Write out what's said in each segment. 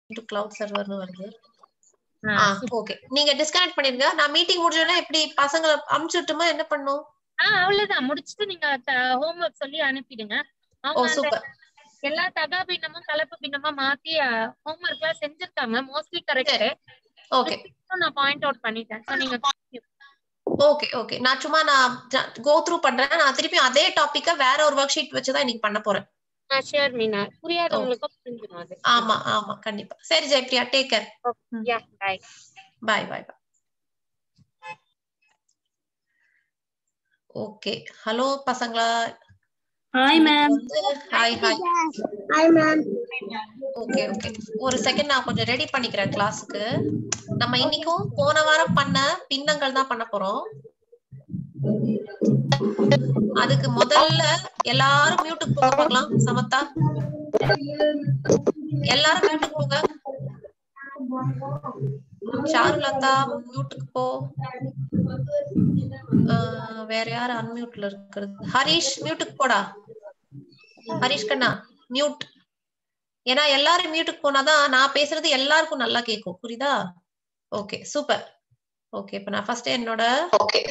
To cloud சர்வர்னு வருது ஆ, ஆ okay நீங்க டிஸ்கனெக்ட் பண்ணிருங்க நான் மீட்டிங் முடிஞ்சோடனே எப்படி பசங்களை அமுச்சுட்டுமா என்ன பண்ணும் ஆ அவ்வளவுதான் முடிச்சுட்டு நீங்க ஹோம்ஒர்க் சொல்லி அனுப்பிடுங்க ஓ அவங்க அந்த சூப்பர் எல்லா தகா பின்னமும் கலப்பு பின்னமா மாத்தி ஹோம்ஒர்க் எல்லாம் செஞ்சிருக்காங்க மோஸ்ட்லி கரெக்ட் ஓகே நான் பாயிண்ட் அவுட் பண்ணிட்டேன் So நீங்க ஓகே ஓகே நான் சும்மா நான் கோ த்ரூ பண்றேன் நான் திருப்பி அதே டாபிக்க வேற ஒரு ஒர்க் ஷீட் வச்சு தான் இன்னைக்கு பண்ண போறேன் ஷேர் மீனா புரியாதவங்களுக்கும் புரிஞ்சிடும் அது ஆமா ஆமா கண்டிப்பா சரி Jayapriya take care yeah bye bye bye bye okay hello பசங்களா ஹாய் மேம் வந்து hi hi hi ma'am okay okay ஒரு செகண்ட் நான் கொஞ்சம் ரெடி பண்ணிக்கிறேன் கிளாஸுக்கு நம்ம இன்னைக்கும் போன வாரம் பண்ண பின்னங்கள் தான் பண்ண போறோம் அதுக்கு முதல்ல எல்லாரும் மியூட்டுக்கு போக பார்க்கலாம் சமத்தா எல்லாரும் மியூட்டுக்கு போங்க சாருலதா மியூட்டுக்கு போ ஆஹ் வேற யாரு அன்மியூட்ல இருக்கிறது ஹரிஷ் மியூட்டுக்கு போடா ஹரிஷ் கண்ணா மியூட் ஏன்னா எல்லாரும் மியூட்டுக்கு போனாதான் நான் பேசுறது எல்லாருக்கும் நல்லா கேட்கும் புரியுதா ஓகே சூப்பர் ஓகே இப்ப நான் ஃபர்ஸ்ட் என்னோட ஓகே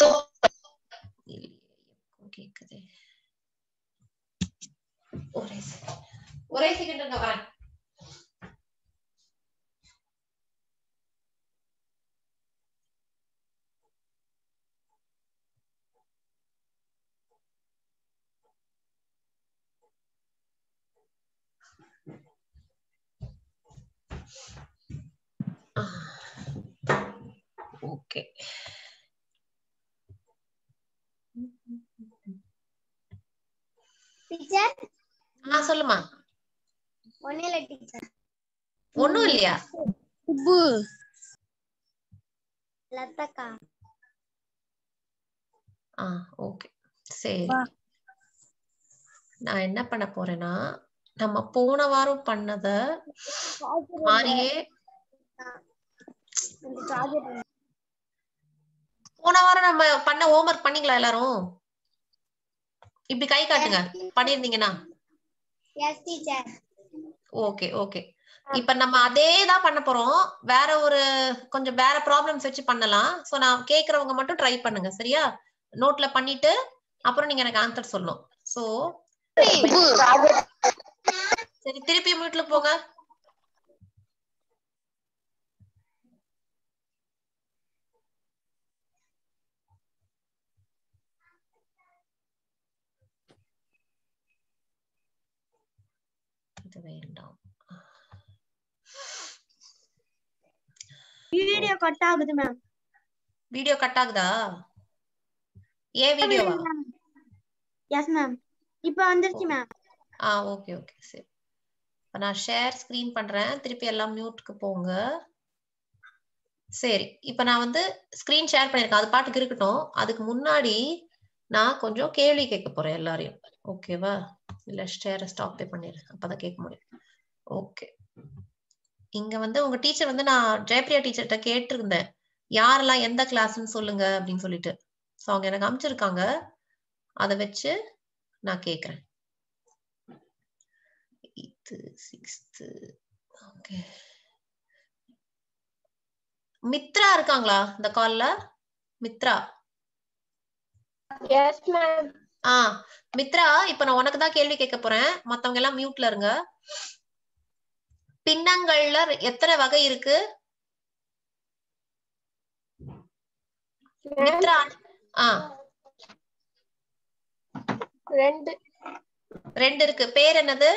கேக்குது ஒரே second. ஒரே செகண்ட் வரேன் ஓகே டீச்சர் ஆ சொல்லுமா ஒண்ணே இல்ல டீச்சர் ஒண்ணும் இல்லையா சுப்பு லதக்கா ஆ ஓகே சரி நான் என்ன பண்ண போறேன்னா நம்ம போன வாரம் பண்ணத மாதிரியே இந்த சார்ஜர் போன வாரம் நம்ம பண்ண ஹோம்ஒர்க் பண்ணீங்களா எல்லாரும் இப்படி கை காட்டுங்க பண்ணிருந்தீங்கன்னா எஸ் டீச்சர் ஓகே ஓகே இப்ப நம்ம அதே தான் பண்ண போறோம் வேற ஒரு கொஞ்சம் வேற ப்ராப்ளம்ஸ் வச்சு பண்ணலாம் சோ நான் கேக்குறவங்க மட்டும் ட்ரை பண்ணுங்க சரியா நோட்ல பண்ணிட்டு அப்புறம் நீங்க எனக்கு ஆன்சர் சொல்லணும் சோ சரி திருப்பி மியூட்ல போங்க இது வேண்டாம் வீடியோ கட் ஆகுது மேம் வீடியோ கட் ஆகுதா ஏன் வீடியோவா எஸ் மேம் இப்போ வந்துருச்சு மேம் ஆ ஓகே ஓகே சரி இப்ப நான் ஷேர் ஸ்கிரீன் பண்றேன் திருப்பி எல்லாம் மியூட்க்கு போங்க சரி இப்ப நான் வந்து ஸ்கிரீன் ஷேர் பண்ணிருக்கேன் அது பாட்டுக்கு இருக்கட்டும் அதுக்கு முன்னாடி நான் கொஞ்சம் கேள்வி கேட்க போறேன் எல்லாரையும் ஓகேவா இல்ல ஷேரை ஸ்டாப் பண்ணிடுறேன் அப்பதான் கேட்க முடியும் ஓகே இங்க வந்து உங்க டீச்சர் வந்து நான் ஜெயப்ரியா டீச்சர்கிட்ட கேட்டிருந்தேன் யாரெல்லாம் எந்த கிளாஸ்ன்னு சொல்லுங்க அப்படின்னு சொல்லிட்டு சோ அவங்க எனக்கு அமைச்சிருக்காங்க அதை வச்சு நான் கேக்குறேன் எயித்து சிக்ஸ்த்து ஓகே மித்ரா இருக்காங்களா இந்த கால்ல மித்ரா எஸ் மேம் ஆ மித்ரா இப்ப நான் உனக்கு தான் கேள்வி கேட்க போறேன் மத்தவங்க எல்லாம் மியூட்ல இருங்க பின்னங்கள்ல எத்தனை வகை இருக்கு மித்ரா ஆ ரெண்டு ரெண்டு இருக்கு பேர் என்னது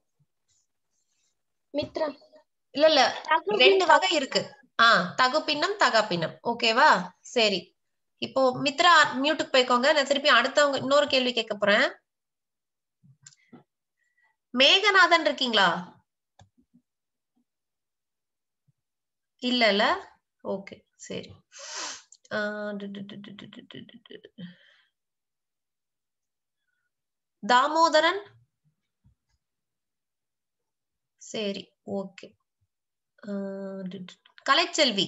மித்ரா இல்ல இல்ல ரெண்டு வகை இருக்கு ஆ தகு பின்னம் தகா பின்னம் ஓகேவா சரி இப்போ மித்ரா மியூட்டுக்கு போய்க்கோங்க நான் திருப்பி அடுத்தவங்க இன்னொரு கேள்வி கேட்க போறேன் மேகநாதன் இருக்கீங்களா இல்ல இல்ல ஓகே சரி ஆ, டு, டு, டு, டு, டு, டு, டு, டு, டு. தாமோதரன் சரி ஓகே கலைச்செல்வி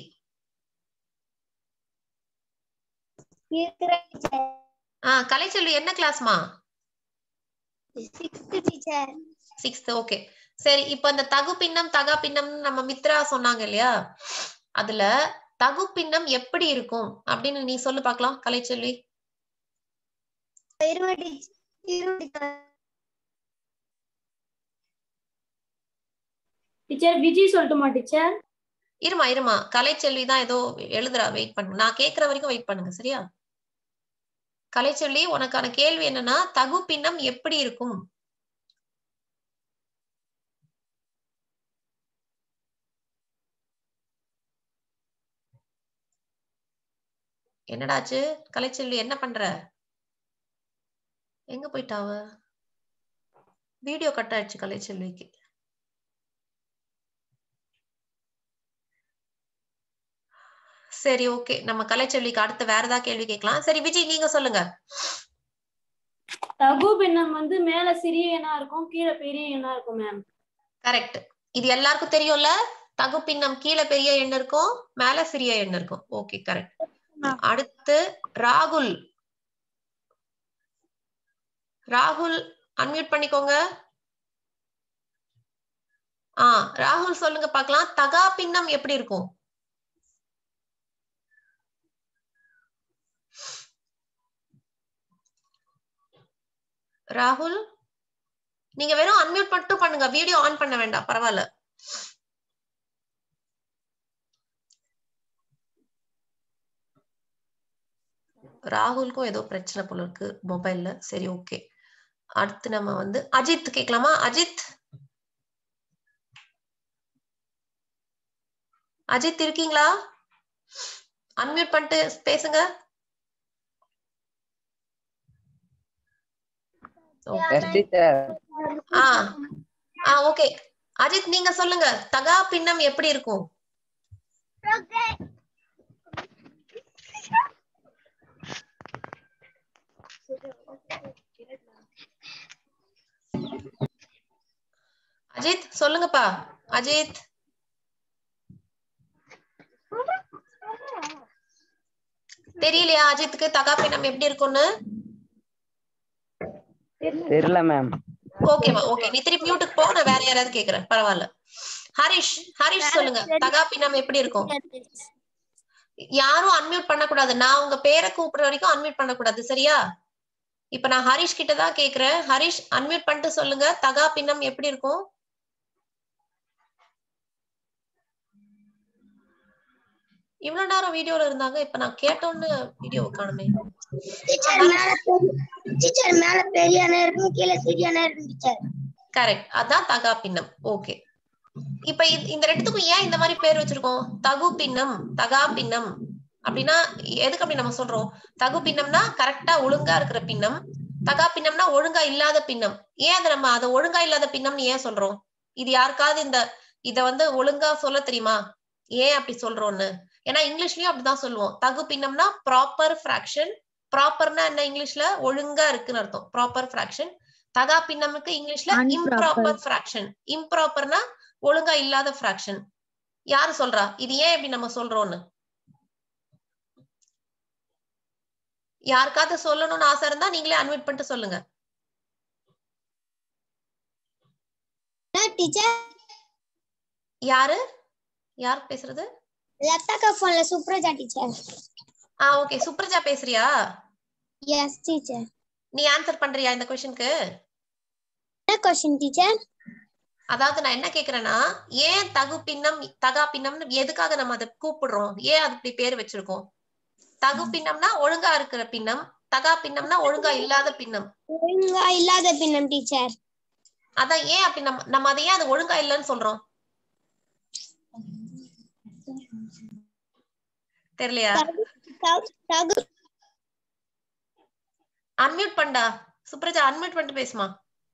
இருக்கிற டீச்சர் ஆ கலைச்செல்வி என்ன கிளாஸ்மா சிக்ஸ்த் டீச்சர் சிக்ஸ்த் ஓகே சரி இப்ப இந்த தகு பின்னம் தகா பின்னம் நம்ம மித்ரா சொன்னாங்க இல்லையா அதுல தகு பின்னம் எப்படி இருக்கும் அப்படின்னு நீ சொல்லு பார்க்கலாம் கலைச்செல்வி இருபது இருபது டீச்சர் விஜய் சொல்லட்டுமா டீச்சர் இருமா இருமா கலைச்செல்வி தான் ஏதோ எழுதுறா வெயிட் பண்ணுங்க நான் கேக்குற வரைக்கும் வெயிட் பண்ணுங்க சரியா கலைச்செல்வி உனக்கான கேள்வி என்னன்னா தகு பின்னம் எப்படி இருக்கும் என்னடாச்சு கலைச்செல்வி என்ன பண்ற எங்க போயிட்டாவ வீடியோ கட் ஆயிடுச்சு கலைச்செல்விக்கு சரி ஓகே நம்ம கலைச்செல்விக்கு அடுத்து வேற ஏதாவது கேள்வி கேட்கலாம் சரி விஜய் நீங்க சொல்லுங்க தகு பின்னம் வந்து மேல சிறிய எண்ணா இருக்கும் கீழே பெரிய எண்ணா இருக்கும் மேம் கரெக்ட் இது எல்லாருக்கும் தெரியும்ல தகு பின்னம் கீழே பெரிய எண் இருக்கும் மேல சிறிய எண் இருக்கும் ஓகே கரெக்ட் அடுத்து ராகுல் ராகுல் அன்மியூட் பண்ணிக்கோங்க ஆ ராகுல் சொல்லுங்க பார்க்கலாம் தகா பின்னம் எப்படி இருக்கும் ராகுல் நீங்க வெறும் அன்மியூட் மட்டும் பண்ணுங்க வீடியோ ஆன் பண்ண வேண்டாம் பரவாயில்ல ராகுலுக்கும் ஏதோ பிரச்சனை போல இருக்கு மொபைல்ல சரி ஓகே அடுத்து நம்ம வந்து அஜித் கேட்கலாமா அஜித் அஜித் இருக்கீங்களா அன்மியூட் பண்ணிட்டு பேசுங்க Okay. எஸ் டீச்சர் ஆ ஆ ஓகே அஜித் நீங்க சொல்லுங்க தகா பின்னம் எப்படி இருக்கும் அஜித் சொல்லுங்கப்பா அஜித் தெரியலையா அஜித்துக்கு தகா பின்னம் எப்படி இருக்கும்னு தெரியல மேம் ஓகேவா ஓகே நீ திருப்பி மியூட்டுக்கு போ நான் வேற யாராவது கேக்குறேன் பரவாயில்ல ஹரிஷ் ஹரிஷ் சொல்லுங்க தகா பின்னம் எப்படி இருக்கும் யாரும் அன்மியூட் பண்ணக்கூடாது நான் உங்க பேரை கூப்பிடுற வரைக்கும் அன்மியூட் பண்ணக்கூடாது சரியா இப்ப நான் ஹரிஷ் கிட்ட தான் கேக்குறேன் ஹரிஷ் அன்மியூட் பண்ணிட்டு சொல்லுங்க தகா பின்னம் எப்படி இருக்கும் இவ்வளவு நேரம் வீடியோல இருந்தாங்க இப்ப நான் கேட்டோன்னு வீடியோ காணுமே டீச்சர் மேல டீச்சர் மேல பெரிய அண்ணன் இருக்கும் கீழே சிறிய அண்ணன் இருக்கும் டீச்சர் கரெக்ட் அதான் தகா பின்னம் ஓகே இப்ப இ- இந்த ரெண்டுத்துக்கும் ஏன் இந்த மாதிரி பேர் வச்சிருக்கோம் தகு பின்னம் தகா பின்னம் அப்படின்னா எதுக்கு அப்படி நம்ம சொல்றோம் தகு பின்னம்னா கரெக்டா ஒழுங்கா இருக்கிற பின்னம் தகா பின்னம்னா ஒழுங்கா இல்லாத பின்னம் ஏன் அதை நம்ம அதை ஒழுங்கா இல்லாத பின்னம்னு ஏன் சொல்றோம் இது யாருக்காவது இந்த இத வந்து ஒழுங்கா சொல்ல தெரியுமா ஏன் அப்படி சொல்றோம்னு ஏன்னா இங்கிலீஷ்லயும் அப்படிதான் சொல்லுவோம் தகு பின்னம்னா ப்ராப்பர் ஃபிராக்ஷன் ப்ராப்பர்னா என்ன இங்கிலீஷ்ல ஒழுங்கா இருக்குன்னு அர்த்தம் ப்ராப்பர் ஃபிராக்ஷன் தகா பின்னமுக்கு இங்கிலீஷ்ல இம்ப்ராப்பர் ஃபிராக்ஷன் இம்ப்ராப்பர்னா ஒழுங்கா இல்லாத ஃபிராக்ஷன் யாரு சொல்றா இது ஏன் இப்படி நம்ம சொல்றோம்னு யாருக்காவது சொல்லணும்னு ஆசை இருந்தா நீங்களே அன்வைட் பண்ணிட்டு சொல்லுங்க டீச்சர் யாரு யார் பேசுறது லதாக்கா போன்ல சுப்ரஜா டீச்சர் ஆ ஓகே சுப்ரஜா பேசுறியா எஸ் டீச்சர் நீ ஆன்சர் பண்றியா இந்த கொஸ்டினுக்கு என்ன கொஸ்டின் டீச்சர் அதாவது நான் என்ன கேக்குறேன்னா ஏன் தகு பின்னம் தகா பின்னம்னு எதுக்காக நம்ம அதை கூப்பிடுறோம் ஏன் அது இப்படி பேர் வச்சிருக்கோம் தகு பின்னம்னா ஒழுங்கா இருக்கிற பின்னம் தகா பின்னம்னா ஒழுங்கா இல்லாத பின்னம் ஒழுங்கா இல்லாத பின்னம் டீச்சர் அதான் ஏன் அப்படி நம்ம நம்ம அதை ஏன் அது ஒழுங்கா இல்லைன்னு சொல்றோம் தெரியலையா தகு அன்மியூட் பண்ணா சுப்ரஜா அன்மியூட் பண்ணிட்டு பேசுமா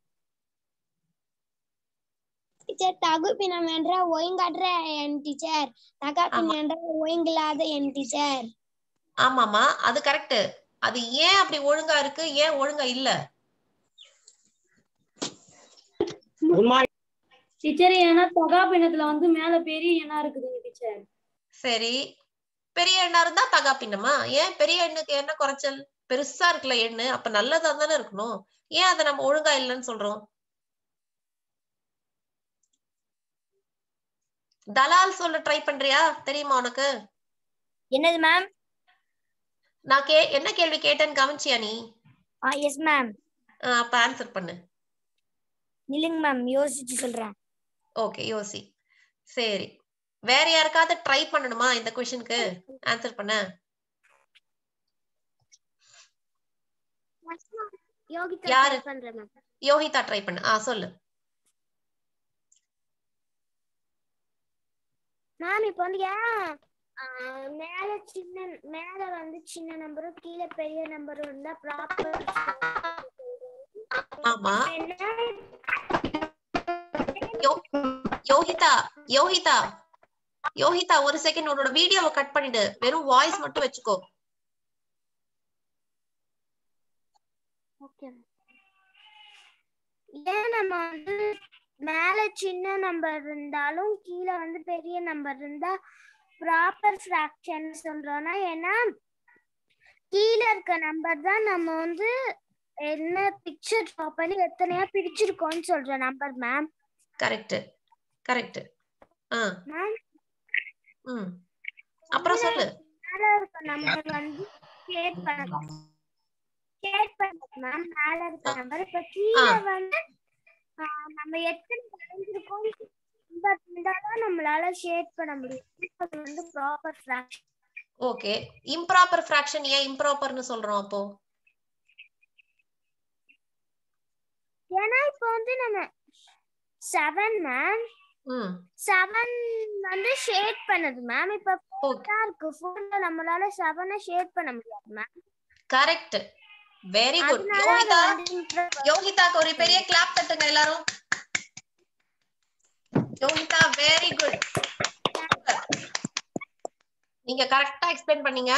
டீச்சர் தகு பின்னம் என்ற ஒழுங்கற்ற என் டீச்சர் தகா பின்னம் என்ற ஒழுங்கில்லாத என் டீச்சர் ஆமாமா அது கரெக்ட் அது ஏன் அப்படி ஒழுங்கா இருக்கு ஏன் ஒழுங்கா இல்ல டீச்சர் ஏன்னா தகா பின்னத்துல வந்து மேல பெரிய எண்ணா இருக்குதுங்க டீச்சர் சரி பெரிய எண்ணா இருந்தா தகா பின்னமா ஏன் பெரிய எண்ணுக்கு என்ன குறைச்சல் பெருசா இருக்குல்ல எண்ணு அப்ப நல்லதா தானே இருக்கணும் ஏன் அதை நம்ம ஒழுங்கா இல்லைன்னு சொல்றோம் தலால் சொல்ல ட்ரை பண்றியா தெரியுமா உனக்கு என்னது மேம் நான் கே என்ன கேள்வி கேட்டேன்னு கவனிச்சியா நீ ஆ எஸ் மேம் ஆ, அப்ப ஆன்சர் பண்ணு நில்லுங்க மேம் யோசிச்சு சொல்றேன் ஓகே யோசி சரி வேற யாருக்காவது ட்ரை பண்ணணுமா இந்த கொஸ்டினுக்கு ஆன்சர் பண்ண யோகிதா யாரு? try பண்றேன் மேம் யோகிதா ட்ரை பண்ணு ஆ சொல்லு மேம் இப்போ வந்து ஏன் ஆ, மேல சின்ன மேல வந்து சின்ன நம்பரும் கீழே பெரிய நம்பரும் இருந்தா ப்ராப்பர் ஆமா யோகிதா யோகிதா யோகிதா ஒரு செகண்ட் உன்னோட வீடியோவை கட் பண்ணிடு வெறும் வாய்ஸ் மட்டும் வச்சுக்கோ ஓகே ஏன் நம்ம வந்து மேல சின்ன நம்பர் இருந்தாலும் கீழே வந்து பெரிய நம்பர் இருந்தா ப்ராப்பர் ஃப்ராக்ஷன் சொல்றோம்னா ஏன்னா கீழே இருக்க நம்பர் தான் நம்ம வந்து என்ன பிக்சர் ட்ரா பண்ணி எத்தனையா பிரிச்சிருக்கோம்னு சொல்ற நம்பர் மேம் கரெக்ட் கரெக்ட் ஆ மேம் ம் அப்புறம் சொல்லு மேல இருக்க நம்பர் வந்து ஷேட் பண்ணணும் ஷேட் பண்ணணும் மேம் மேல இருக்க நம்பர் இப்ப கீழே வந்து ஆ, நம்ம எத்தனை வரைஞ்சிருக்கோம் நம்பர் இருந்தாதான் நம்மளால ஷேட் பண்ண முடியும் அது வந்து proper fraction okay improper fraction ஏன் இம்ப்ராப்பர்னு சொல்றோம் அப்போ ஏன்னா இப்போ வந்து நம்ம செவன் மேம் ம் செவன் வந்து ஷேட் பண்ணுது மேம் இப்ப ஓகே ஃபோர் இருக்கு ஃபோர்ல நம்மளால செவனை ஷேட் பண்ண முடியாது மேம் கரெக்ட் வெரி குட் அதனால அது யோகிதா வந்து improper. யோகிதாக்கு ஒரு பெரிய கிளாப் தட்டுங்க எல்லாரும் யோகிதா வெரி குட் நீங்க கரெக்டா எக்ஸ்பிளைன் பண்ணீங்க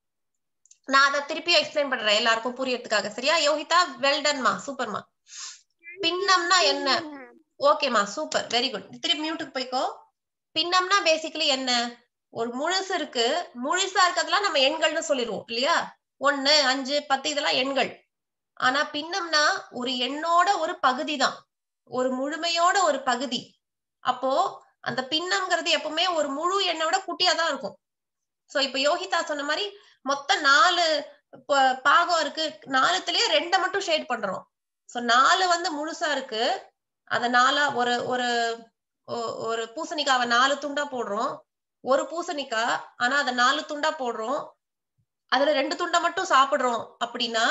நான் அதை திருப்பியும் எக்ஸ்பிளைன் பண்றேன் எல்லாருக்கும் புரியறதுக்காக சரியா யோகிதா வெல் டன்மா சூப்பர்மா பின்னம்னா என்ன ஓகேமா சூப்பர் வெரி குட் திருப்பி மியூட்டுக்கு போய்க்கோ பின்னம்னா பேசிக்கலி என்ன ஒரு முழுசு இருக்கு முழுசா இருக்கிறதுலாம் நம்ம எண்கள்னு சொல்லிடுவோம் இல்லையா ஒண்ணு அஞ்சு பத்து இதெல்லாம் எண்கள் ஆனா பின்னம்னா ஒரு எண்ணோட ஒரு பகுதி தான் ஒரு முழுமையோட ஒரு பகுதி அப்போ அந்த பின்னம்ங்கிறது எப்பவுமே ஒரு முழு எண்ணோட குட்டியா தான் இருக்கும் சோ இப்ப யோகிதா சொன்ன மாதிரி மொத்தம் நாலு ப- பாகம் இருக்கு நாலுத்துலயே ரெண்டை மட்டும் ஷேட் பண்றோம் சோ நாலு வந்து முழுசா இருக்கு அத நாலா ஒரு ஒரு ஒ- ஒரு பூசணிக்காவை நாலு துண்டா போடுறோம் ஒரு பூசணிக்காய் ஆனா அத நாலு துண்டா போடுறோம் அதுல ரெண்டு துண்டை மட்டும் சாப்பிடுறோம் அப்படின்னா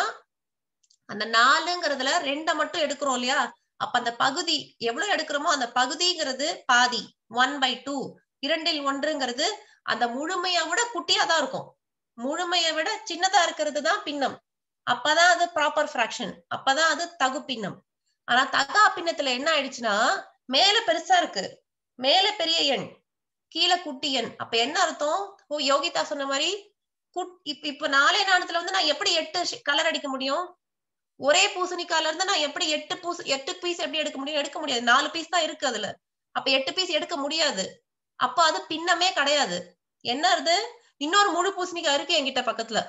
அந்த நாலுங்கிறதுல ரெண்டை மட்டும் எடுக்கிறோம் இல்லையா அப்ப அந்த பகுதி எவ்வளவு எடுக்கிறோமோ அந்த பகுதிங்கிறது பாதி ஒன் பை டூ இரண்டில் ஒன்றுங்கிறது அந்த முழுமையை விட குட்டியா தான் இருக்கும் முழுமையை விட சின்னதா இருக்கிறது தான் பின்னம் அப்பதான் அது ப்ராப்பர் ஃபிராக்ஷன் அப்பதான் அது தகு பின்னம் ஆனா தகா பின்னத்துல என்ன ஆயிடுச்சுன்னா மேல பெருசா இருக்கு மேல பெரிய எண் கீழே குட்டி எண் அப்ப என்ன அர்த்தம் ஓ யோகிதா சொன்ன மாதிரி குட் இப்ப இப்ப நாலே நாணத்துல வந்து நான் எப்படி எட்டு கலர் அடிக்க முடியும் ஒரே பூசணிக்கால இருந்து நான் எப்படி எட்டு பூசு எட்டு பீஸ் எப்படி எடுக்க முடியும் எடுக்க முடியாது நாலு பீஸ் தான் இருக்கு அதுல அப்ப எட்டு பீஸ் எடுக்க முடியாது அப்ப அது பின்னமே கிடையாது என்ன அது இன்னொரு முழு பூசணிக்காய் இருக்கு என்கிட்ட பக்கத்துல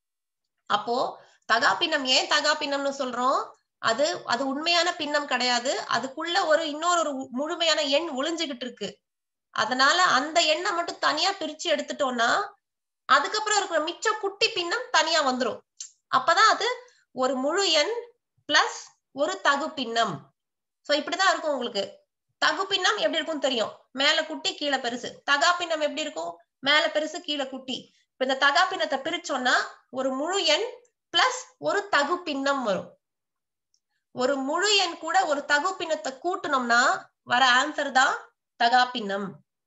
அப்போ தகா பின்னம் ஏன் தகா பின்னம்னு சொல்றோம் அது அது உண்மையான பின்னம் கிடையாது அதுக்குள்ள ஒரு இன்னொரு ஒரு உ- முழுமையான எண் ஒளிஞ்சுகிட்டு இருக்கு அதனால அந்த எண்ணை மட்டும் தனியா பிரிச்சு எடுத்துட்டோம்னா அதுக்கப்புறம் இருக்கிற மிச்ச குட்டி பின்னம் தனியா வந்துரும் அப்பதான் அது ஒரு முழு எண் பிளஸ் ஒரு தகு பின்னம் சோ இப்படிதான் இருக்கும் உங்களுக்கு தகு பின்னம் எப்படி இருக்கும் தெரியும் மேல குட்டி கீழே பெருசு தகா பின்னம் எப்படி இருக்கும் மேல பெருசு கீழே குட்டி இப்ப இந்த தகா பின்னத்தை பிரிச்சோம்னா ஒரு முழு எண் பிளஸ் ஒரு தகு பின்னம் வரும் ஒரு முழு எண் கூட ஒரு தகு பின்னத்தை கூட்டணும்னா வர ஆன்சர் தான் தகா பின்னம்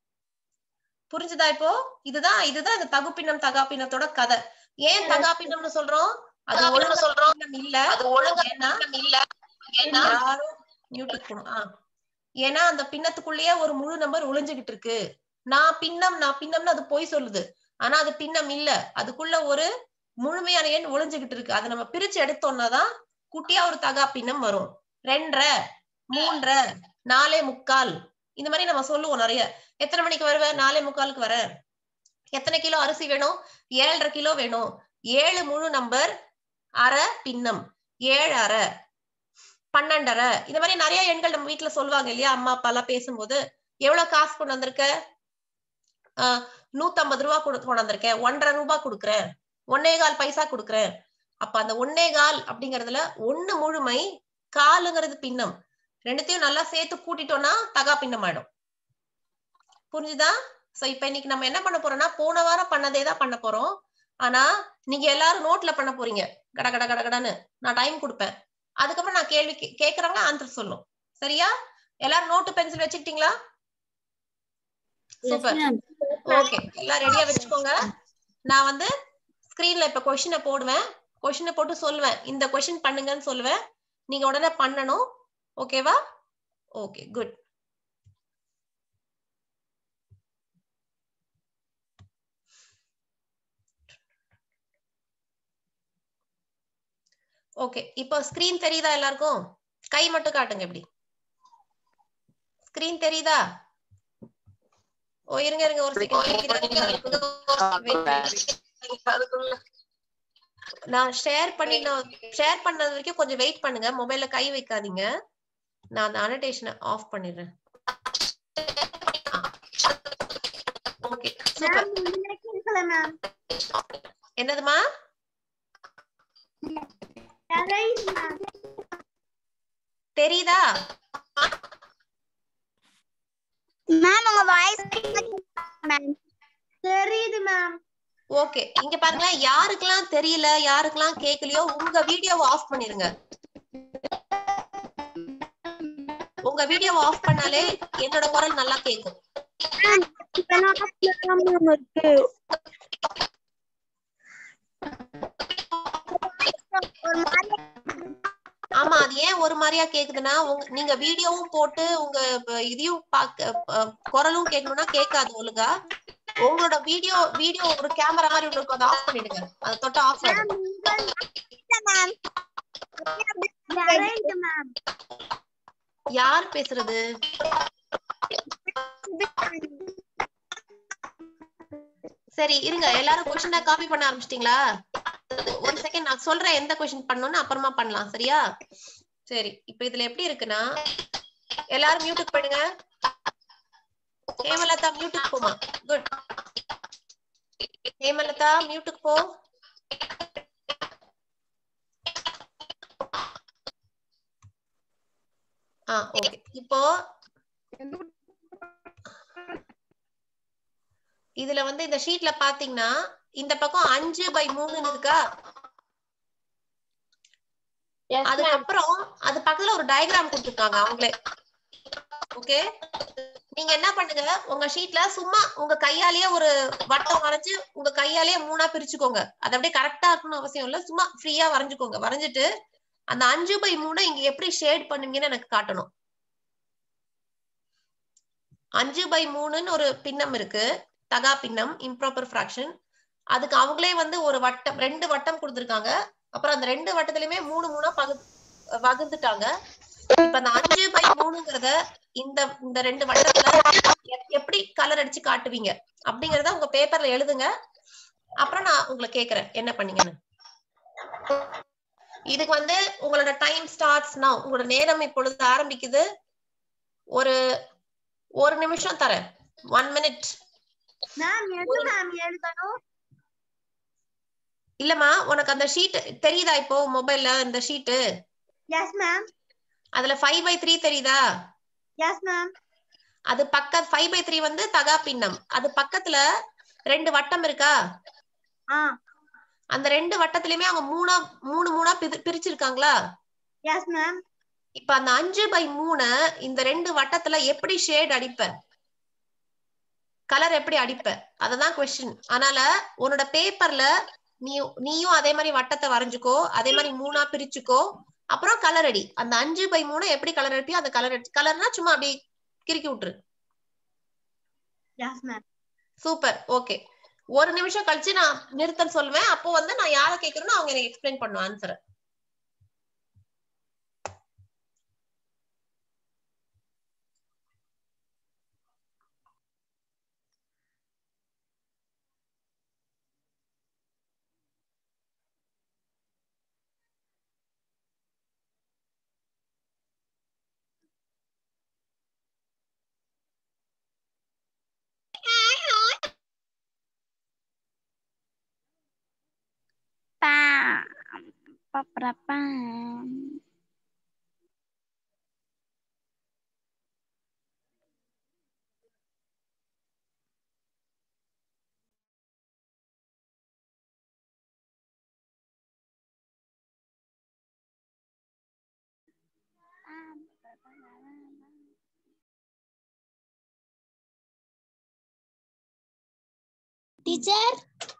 புரிஞ்சுதா இப்போ இதுதான் இதுதான் இந்த தகு பின்னம் தகா பின்னத்தோட கதை ஏன் தகா பின்னம்னு சொல்றோம் அது ஒழுங்கா சொல்றோம் இல்ல அது ஒழுங்கா ஏன்னா இல்ல ஏன்னா யாரும் மியூட்டுக்கு போகணும் ஆ. ஏன்னா அந்த பின்னத்துக்குள்ளேயே ஒரு முழு நம்பர் ஒளிஞ்சுகிட்டு இருக்கு நான் பின்னம் நான் பின்னம்னு அது பொய் சொல்லுது ஆனா அது பின்னம் இல்ல அதுக்குள்ள ஒரு முழுமையான எண் ஒளிஞ்சுகிட்டு இருக்கு அதை நம்ம பிரிச்சு எடுத்தோம்னாதான் குட்டியா ஒரு தகா பின்னம் வரும் ரெண்டரை மூன்றரை நாலே முக்கால் இந்த மாதிரி நம்ம சொல்லுவோம் நிறைய எத்தனை மணிக்கு வருவ நாலே முக்காலுக்கு வர எத்தனை கிலோ அரிசி வேணும் ஏழரை கிலோ வேணும் ஏழு முழு நம்பர் அரை பின்னம் ஏழு அரை பன்னெண்டரை இந்த மாதிரி நிறைய எண்கள் நம்ம வீட்டுல சொல்லுவாங்க இல்லையா அம்மா அப்பா எல்லாம் பேசும்போது எவ்வளவு காசு கொண்டு வந்திருக்க ஆஹ் நூத்தம்பது ரூபா கொடு கொண்டு வந்திருக்கேன் ஒன்றரை ரூபாய் கொடுக்குறேன் ஒன்னே கால் பைசா கொடுக்குறேன் அப்ப அந்த ஒன்னே கால் அப்படிங்கறதுல ஒண்ணு முழுமை காலுங்கிறது பின்னம் ரெண்டுத்தையும் நல்லா சேர்த்து கூட்டிட்டோம்னா தகா பின்னம் ஆயிடும் புரிஞ்சுதா சோ இப்ப இன்னைக்கு நம்ம என்ன பண்ண போறோம்னா போன வாரம் பண்ணதே தான் பண்ண போறோம் ஆனா நீங்க எல்லாரும் நோட்ல பண்ண போறீங்க கட கட கட கடன்னு நான் டைம் கொடுப்பேன் அதுக்கப்புறம் நான் கேள்வி கே- கேக்குறவங்க ஆன்சர் சொல்லும் சரியா எல்லாரும் நோட்டு பென்சில் வச்சுக்கிட்டீங்களா சூப்பர் ஓகே எல்லாம் ரெடியா வச்சுக்கோங்க நான் வந்து ஸ்கிரீன்ல இப்ப கொஸ்டினை போடுவேன் கொஸ்டினை போட்டு சொல்லுவேன் இந்த கொஸ்டின் பண்ணுங்கன்னு சொல்லுவேன் நீங்க உடனே பண்ணணும் ஓகேவா ஓகே குட் ஓகே இப்போ ஸ்கிரீன் தெரியுதா எல்லாருக்கும் கை மட்டும் காட்டுங்க இப்படி ஸ்கிரீன் தெரியுதா ஓ இருங்க இருங்க ஒரு செகண்ட் நான் ஷேர் பண்ணி நான் ஷேர் பண்ணது வரைக்கும் கொஞ்சம் வெயிட் பண்ணுங்க மொபைல்ல கை வைக்காதீங்க நான் அந்த அனடேஷனை ஆஃப் பண்ணிடுறேன் ஓகே சூப்பர் மேம் இதுல கேட்கல மேம் என்னதுமா ரைஸ் மேம் தெரியுதா மேம் உங்க வாய்ஸ் மேம் தெரியுது மேம் ஓகே இங்க பாருங்களேன் யாருக்கெல்லாம் தெரியல யாருக்கெல்லாம் கேட்கலையோ உங்க வீடியோவை ஆஃப் பண்ணிருங்க உங்க வீடியோவை ஆஃப் பண்ணாலே என்னோட குரல் நல்லா கேட்கும் இருக்கு ஒரு மாதிரி ஆமா அது ஏன் ஒரு மாதிரியா கேக்குதுன்னா உங்க நீங்க வீடியோவும் போட்டு உங்க ப- இதையும் பாக்க அஹ், குரலும் கேட்கணும்னா கேட்காது ஒழுங்கா உங்களோட வீடியோ வீடியோ ஒரு கேமரா மாதிரி ஒண்ணு இருக்கும் அதை ஆஃப் பண்ணிடுங்க அதை தொட்டு ஆஃப் ஆயிடும் மேம் கரெக்ட் மேம் யார் பேசுறது சரி இருங்க எல்லாரும் கொஸ்டினை காப்பி பண்ண ஆரம்பிச்சிட்டீங்களா ஒரு செகண்ட் நான் சொல்றேன் எந்த கொஸ்டின் பண்ணணும்னு அப்புறமா பண்ணலாம் சரியா சரி இப்ப இதுல எப்படி இருக்குன்னா எல்லாரும் மியூட்டுக்கு போயிடுங்க ஹேமலதா மியூட்டுக்கு போமா குட் ஹேமலதா மியூட்டுக்கு போ ஆ ஓகே இப்போ இதுல வந்து இந்த ஷீட்ல பாத்தீங்கன்னா இந்த பக்கம் அஞ்சு பை மூணுன்னு இருக்கா அதுக்கப்புறம் அது பக்கத்துல ஒரு டயக்ராம் கொடுத்துருக்காங்க அவங்களே ஓகே நீங்க என்ன பண்ணுங்க உங்க ஷீட்ல சும்மா உங்க கையாலேயே ஒரு வட்டம் வரைஞ்சு உங்க கையாலேயே மூணா பிரிச்சுக்கோங்க அது அப்படியே கரெக்டா இருக்கணும் அவசியம் இல்ல சும்மா ஃப்ரீயா வரைஞ்சுக்கோங்க வரைஞ்சிட்டு அந்த அஞ்சு பை மூணை இங்க எப்படி ஷேட் பண்ணுவீங்கன்னு எனக்கு காட்டணும் அஞ்சு பை மூணுன்னு ஒரு பின்னம் இருக்கு தகா பின்னம் இம்ப்ராப்பர் ஃபிராக்ஷன் அதுக்கு அவங்களே வந்து ஒரு வட்டம் ரெண்டு வட்டம் கொடுத்துருக்காங்க அப்புறம் அந்த ரெண்டு வட்டத்திலயுமே மூணு மூணா பகு வகுந்துட்டாங்க இப்ப அந்த அஞ்சு பை மூணுங்கிறத இந்த இந்த ரெண்டு வட்டத்துல எப்- எப்படி கலர் அடிச்சு காட்டுவீங்க அப்படிங்கறத உங்க பேப்பர்ல எழுதுங்க அப்புறம் நான் உங்களை கேக்குறேன் என்ன பண்ணீங்கன்னு இதுக்கு வந்து உங்களோட டைம் ஸ்டார்ட்ஸ் now உங்களோட நேரம் இப்பொழுது ஆரம்பிக்குது ஒரு ஒரு நிமிஷம் தரேன் ஒன் மினிட் மேம் எது மேம் எழுதணும் இல்லம்மா உனக்கு அந்த ஷீட் தெரியுதா இப்போ மொபைல்ல இந்த ஷீட்டு எஸ் மேம் அதுல ஃபைவ் பை த்ரீ தெரியுதா எஸ் மேம் அது பக்க ஃபைவ் பை த்ரீ வந்து தகா பின்னம் அது பக்கத்துல ரெண்டு வட்டம் இருக்கா ஆ அந்த ரெண்டு வட்டத்திலயுமே அவங்க மூணா மூணு மூணா பிரி- பிரிச்சிருக்காங்களா எஸ் மேம் இப்ப அந்த அஞ்சு பை மூணு இந்த ரெண்டு வட்டத்துல எப்படி ஷேட் அடிப்ப கலர் எப்படி அடிப்ப அததான் கொஸ்டின் அதனால உன்னோட பேப்பர்ல நீ நீயும் அதே மாதிரி வட்டத்தை வரைஞ்சுக்கோ அதே மாதிரி மூணா பிரிச்சுக்கோ அப்புறம் கலர் அடி அந்த அஞ்சு பை மூணு எப்படி கலர் அடிப்பியோ அந்த கலர் அடி கலர்னா சும்மா அப்படி கிறுக்கி விட்டுரு எஸ் மேம் சூப்பர் ஓகே ஒரு நிமிஷம் கழிச்சு நான் நிறுத்தம் சொல்லுவேன் அப்போ வந்து நான் யாரை கேட்கறேனோ அவங்க எனக்கு எக்ஸ்பிளைன் பண்ணும் ஆன்சர் டீச்சர்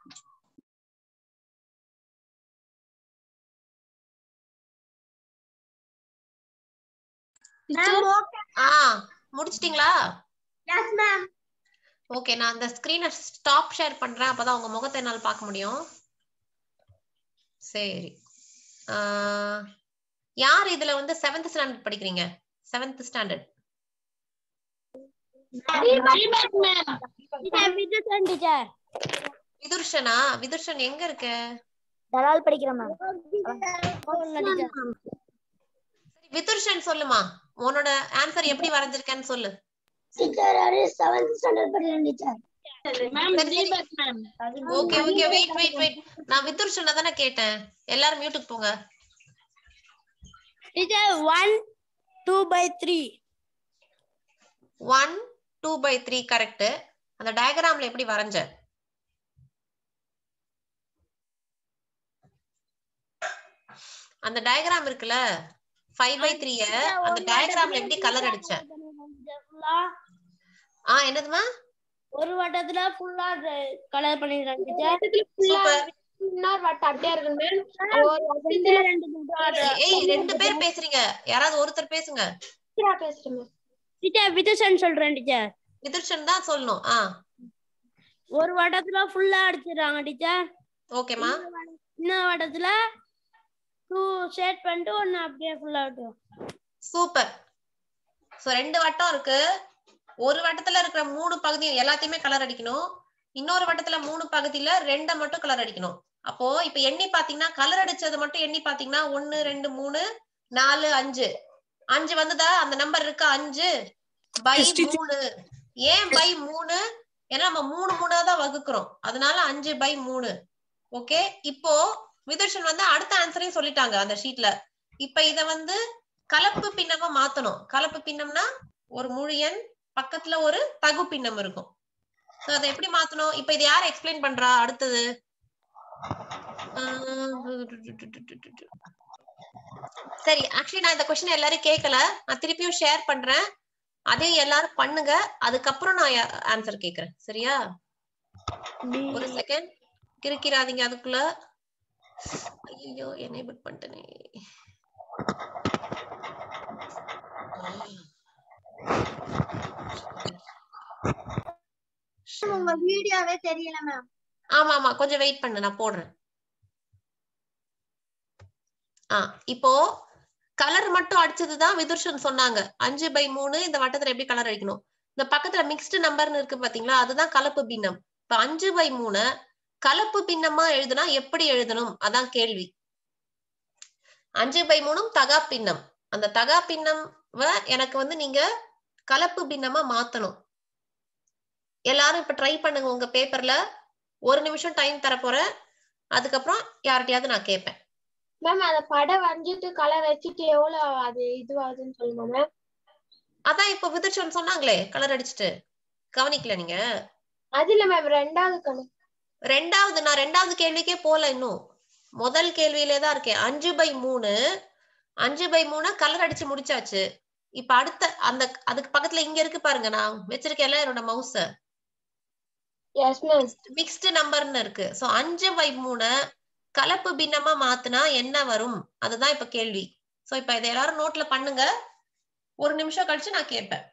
மேம் ஓகே ஆ முடிச்சிட்டீங்களா எஸ் மேம் ஓகே நான் அந்த ஸ்கிரீனை ஸ்டாப் ஷேர் பண்றேன் அப்பதான் உங்க முகத்தை என்னால பார்க்க முடியும் சரி ஆ, யார் இதுல வந்து செவன்த் ஸ்டாண்டர்ட் படிக்கிறீங்க செவன்த் ஸ்டாண்டர்ட் விதுஷன் டீச்சர் விதுர்ஷனா விதுர்ஷன் எங்க இருக்க தலால் படிக்கிறேன் மேம் சரி விதுர்ஷன் சொல்லுமா உன்னோட ஆன்சர் எப்படி வரைஞ்சிருக்கேன்னு சொல்லு டீச்சர் செவன்த் ஸ்டாண்டர்ட் படிக்கிறேன் teacher okay okay wait wait wait நான் விதுர்ஷனை தானே கேட்டேன் எல்லாரும் மியூட்டுக்கு போங்க teacher one two by three one two by three correct அந்த டயக்ராம்ல எப்படி வரைஞ்ச அந்த டயக்ராம் இருக்குல்ல ஃபைவ் பை த்ரீய அந்த டயக்ராம்ல எப்படி கலர் அடிச்ச ஆ என்னதுமா ஒரு வட்டத்துல ஃபுல்லா கலர் பண்ணிடுறேன் டீச்சர் சூப்பர் இன்னொரு வட்டம் அப்படியே இருக்கு டீச்சர் ரெண்டு மட்டும் ஏய் ரெண்டு பேர் பேசுறீங்க யாராவது ஒருத்தர் பேசுங்க மேம் பேசுறேன் டீச்சர் விதுஷன் சொல்றேன் டீச்சர் விதுர்ஷன் தான் சொல்லணும் ஆ ஒரு வட்டத்துல ஃபுல்லா அடிச்சிடுறாங்க டீச்சர் ஓகேமா இன்னொரு வட்டத்துல டூ ஷேட் பண்ணிட்டு ஒன்னு அப்படியே ஃபுல்லா விட்டுரும் சூப்பர் சோ ரெண்டு வட்டம் இருக்கு ஒரு வட்டத்துல இருக்கிற மூணு பகுதி எல்லாத்தையுமே கலர் அடிக்கணும் இன்னொரு வட்டத்துல மூணு பகுதியில ரெண்ட மட்டும் கலர் அடிக்கணும் அப்போ இப்ப எண்ணி பாத்தீங்கன்னா கலர் அடிச்சது மட்டும் எண்ணி பாத்தீங்கன்னா ஒன்னு ரெண்டு மூணு நாலு அஞ்சு அஞ்சு வந்ததா அந்த நம்பர் இருக்கா அஞ்சு பை மூணு ஏன் பை மூணு ஏன்னா நம்ம மூணு மூணா தான் வகுக்கிறோம் அதனால அஞ்சு பை மூணு ஓகே இப்போ விதுஷன் வந்து அடுத்த ஆன்சரையும் சொல்லிட்டாங்க அந்த ஷீட்ல இப்ப இத வந்து கலப்பு பின்னமா மாத்தணும் கலப்பு பின்னம்னா ஒரு முழு எண் பக்கத்துல ஒரு தகு பின்னம் இருக்கும் சோ அதை எப்படி மாத்தணும் இப்ப இது யார் எக்ஸ்பிளைன் பண்றா அடுத்தது ஆஹ் சரி ஆக்சுவலி நான் இந்த கொஸ்டின் எல்லாரும் கேட்கல நான் திருப்பியும் ஷேர் பண்றேன் அதையும் எல்லாரும் பண்ணுங்க அதுக்கப்புறம் நான் ஆன்சர் கேக்குறேன் சரியா ஒரு செகண்ட் கிறுக்கிறாதீங்க அதுக்குள்ள ஐயோ எனேபிள் பண்ணிட்டேனே உங்க வீடியோவே தெரியல மேம் ஆமா ஆமா கொஞ்சம் வெயிட் பண்ணு நான் போடுறேன் ஆ இப்போ கலர் மட்டும் அடிச்சதுதான் விதுர்ஷன் சொன்னாங்க அஞ்சு பை மூணு இந்த வட்டத்துல எப்படி கலர் அடிக்கணும் இந்த பக்கத்துல மிக்ஸ்டு நம்பர்னு இருக்கு பாத்தீங்களா அதுதான் கலப்பு பின்னம் இப்ப அஞ்சு பை மூணு கலப்பு பின்னமா எழுதுனா எப்படி எழுதணும் அதான் கேள்வி அஞ்சு பை மூணும் தகா பின்னம் அந்த தகா பின்னம் எனக்கு வந்து நீங்க கலப்பு பின்னமா மாத்தணும் எல்லாரும் இப்ப ட்ரை பண்ணுங்க உங்க பேப்பர்ல ஒரு நிமிஷம் டைம் தர போறேன் அதுக்கப்புறம் யார்கிட்டயாவது நான் கேட்பேன் மேம் அத படம் வரைஞ்சிட்டு கலர் வச்சுட்டு எவ்வளவு அது இதுவாகுதுன்னு சொல்லுங்க மேம் அதான் இப்ப விதுர்ஷன் சொன்னாங்களே கலர் அடிச்சுட்டு கவனிக்கல நீங்க அது இல்ல மேம் ரெண்டாவது கலர் ரெண்டாவது நான் ரெண்டாவது கேள்விக்கே போல இன்னும் முதல் கேள்வியிலே தான் இருக்கேன் அஞ்சு பை மூணு அஞ்சு பை மூணு கலர் அடிச்சு முடிச்சாச்சு இப்ப அடுத்த அந்த அதுக்கு பக்கத்துல இங்க இருக்கு பாருங்க நான் வச்சிருக்கேன்ல என்னோட மவுஸ எஸ் மேம் மிக்ஸ்டு நம்பர்னு இருக்கு சோ அஞ்சு பை மூணு கலப்பு பின்னமா மாத்துனா என்ன வரும் அதுதான் இப்ப கேள்வி சோ இப்ப இதை எல்லாரும் நோட்ல பண்ணுங்க ஒரு நிமிஷம் கழிச்சு நான் கேட்பேன்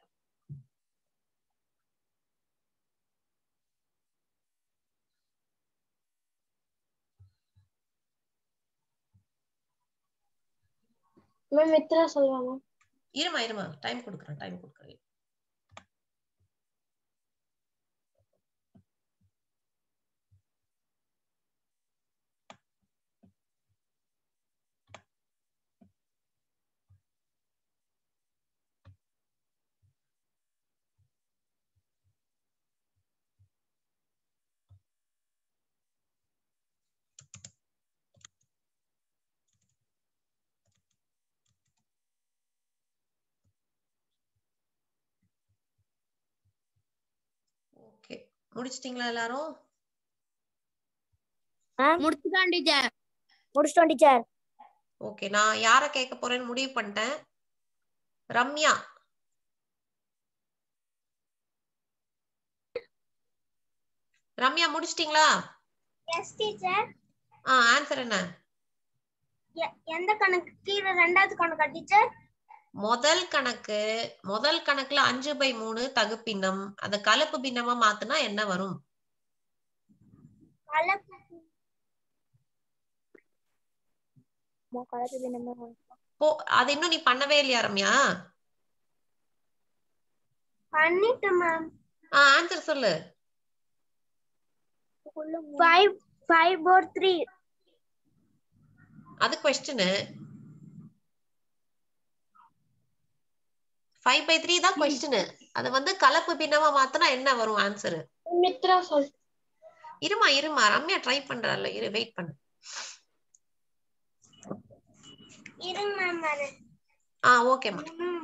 மேம் இத்தனை சொல்லுவாங்க இருமா இருமா டைம் கொடுக்குறேன் டைம் கொடுக்குறேன் முடிச்சிட்டீங்களா எல்லாரும் முடிச்சுதான் டீச்சர் முடிச்சிட்டோம் டீச்சர் ஓகே நான் யார கேட்க போறேன்னு முடிவு பண்ணிட்டேன் ரம்யா ரம்யா முடிச்சிட்டீங்களா எஸ் டீச்சர் ஆ ஆன்சர் என்ன எந்த கணக்கு கீழே ரெண்டாவது கணக்கா டீச்சர் முதல் கணக்கு முதல் கணக்குல அஞ்சு பை மூணு தகுப்பின்னம் அத கலப்பு பின்னமா மாத்துனா என்ன வரும் கலப்பு போ அது இன்னும் நீ பண்ணவே இல்லையா ரம்யா பண்ணிட்டேன் மேம் ஆ ஆன்சர் சொல்லு ஃபைவ் ஃபைவ் ஃபோர் த்ரீ அது கொஸ்டின் ஃபைவ் பை த்ரீ தான் கொஸ்டின் அது வந்து கலப்பு பின்னமா மாத்தினா என்ன வரும் ஆன்சர் மித்ரா சொல் இருமா இருமா ரம்யா ட்ரை பண்றால இரு வெயிட் பண்ணு இருங்க மேம் நானு ஆ ஓகேமா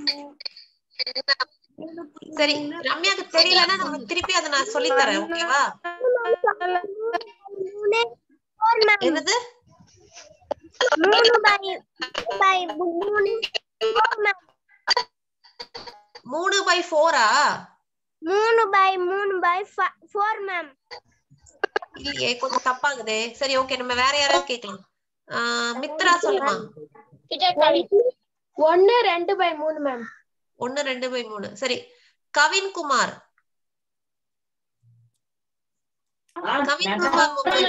சரி ரம்யாக்கு தெரியலன்னா நம்ம திருப்பி அதை நான் சொல்லி தரேன் ஓகேவா என்னது மூணு பை பை மூணு four ma'am. மூணு பை ஃபோரா மூணு பை மூணு பை ஃபோர் மேம் இல்லையே கொஞ்சம் தப்பாகுதே சரி ஓகே நம்ம வேற யாராவது கேட்கலாம் ஆ, மித்ரா சொல்லுமா ஒன்னு ரெண்டு பை மூணு மேம் ஒன்னு ரெண்டு பை மூணு சரி கவின் குமார் கவின் குமார் மொபைல்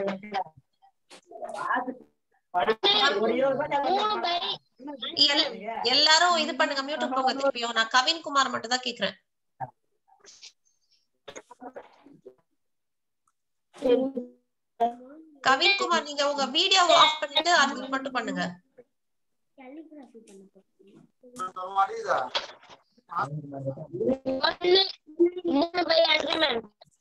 எல்- எல்லாரும் இது பண்ணுங்க மியூட் போங்க திருப்பியும் நான் கவின் குமார் மட்டும் தான் கேக்குறேன் கவின் குமார் நீங்க உங்க வீடியோ ஆஃப் பண்ணிட்டு அது மட்டும் பண்ணுங்க மூணு பை அஞ்சு மேம்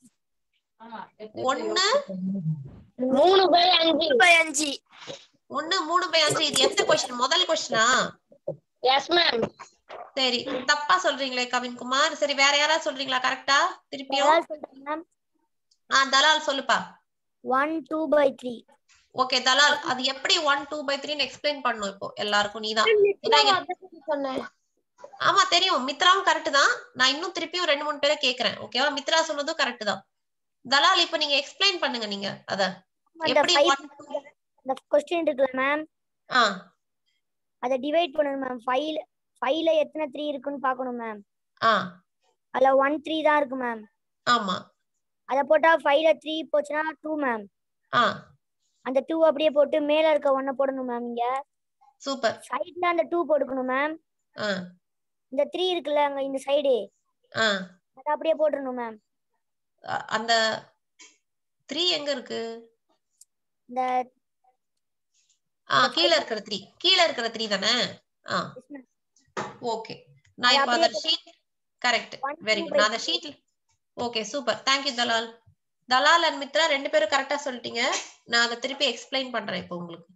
ஒன்னு மூணு பை அஞ்சு பை அஞ்சு ஒன்னு மூணு பை அஞ்சு இது எந்த கொஸ்டின் முதல் கொஸ்டினா எஸ் மேம் சரி தப்பா சொல்றீங்களே கவின் குமார் சரி வேற யாராவது சொல்றீங்களா கரெக்டா திருப்பியும் மேம் ஆ தலால் சொல்லுப்பா one two by three okay Dalal அது எப்படி ஒன் டூ பை த்ரீன்னு எக்ஸ்பிளைன் பண்ணும் இப்போ எல்லாருக்கும் நீதான் ஏன்னா இங்க- சொன்னேன் ஆமா தெரியும் மித்ராவும் கரெக்ட் தான் நான் இன்னும் திருப்பியும் ரெண்டு மூணு பேரை கேக்குறேன் ஓகேவா மித்ரா சொன்னதும் கரெக்ட் தான் தலால் இப்ப நீங்க எக்ஸ்பிளைன் பண்ணுங்க நீங்க அத அந்த எப்படி five- one, two- அந்த கொஸ்டின் இருக்குல்ல மேம் ஆ அதை டிவைட் பண்ணணும் மேம் ஃபைவ்ல ஃபைவ்ல எத்தனை த்ரீ இருக்குன்னு பார்க்கணும் மேம் ஆ அதுல ஒன் த்ரீ தான் இருக்கு மேம் ஆமா அதை போட்டா ஃபைவ்ல த்ரீ போச்சுன்னா டூ மேம் ஆ அந்த டூ அப்படியே போட்டு மேல இருக்க ஒன்ன போடணும் மேம் இங்க சூப்பர் சைடுல அந்த டூ போட்டுக்கணும் மேம் ஆ இந்த த்ரீ இருக்குல்ல அங்க இந்த சைடு ஆ அதை அப்படியே போட்டுறணும் மேம் அ- அந்த த்ரீ எங்க இருக்கு இந்த ஆ கீழ இருக்கிற த்ரீ கீழ இருக்கிற த்ரீ தானே ஆ ஓகே நான் அது இப்போ அப்படியே அந்த sheet correct One, very two good நான் அந்த ஷீட்ல okay super thank you Dalal Dalal and Mithra ரெண்டு பேரும் கரெக்டா சொல்லிட்டீங்க நான் அதை திருப்பி எக்ஸ்பிளைன் பண்றேன் இப்போ உங்களுக்கு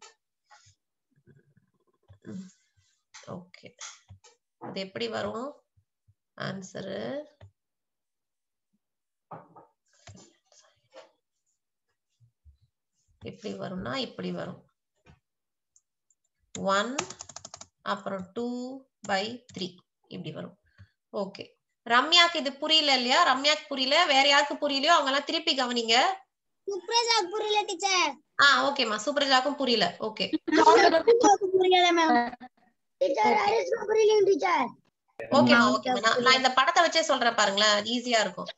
ஓகே அது எப்படி வரும் ஆன்சரு எப்படி வரும்னா இப்படி வரும் ஒன் அப்புறம் டூ பை த்ரீ இப்படி வரும் ஓகே ரம்யாக்கு இது புரியல இல்லையா ரம்யாக்கு புரியல வேற யாருக்கு புரியலையோ அவங்க எல்லாம் திருப்பி கவனிங்க சுப்ரஜா புரியல டீச்சர் ஆ ஓகேமா சூப்பரஜாக்கும் புரியல ஓகே புரியல மேம் டீச்சர் ஹரிஸ்க்கு புரியல டீச்சர் ஓகேமா ஓகேமா நான் நான் இந்த படத்தை வச்சே சொல்றேன் பாருங்களேன் அது ஈஸியா இருக்கும்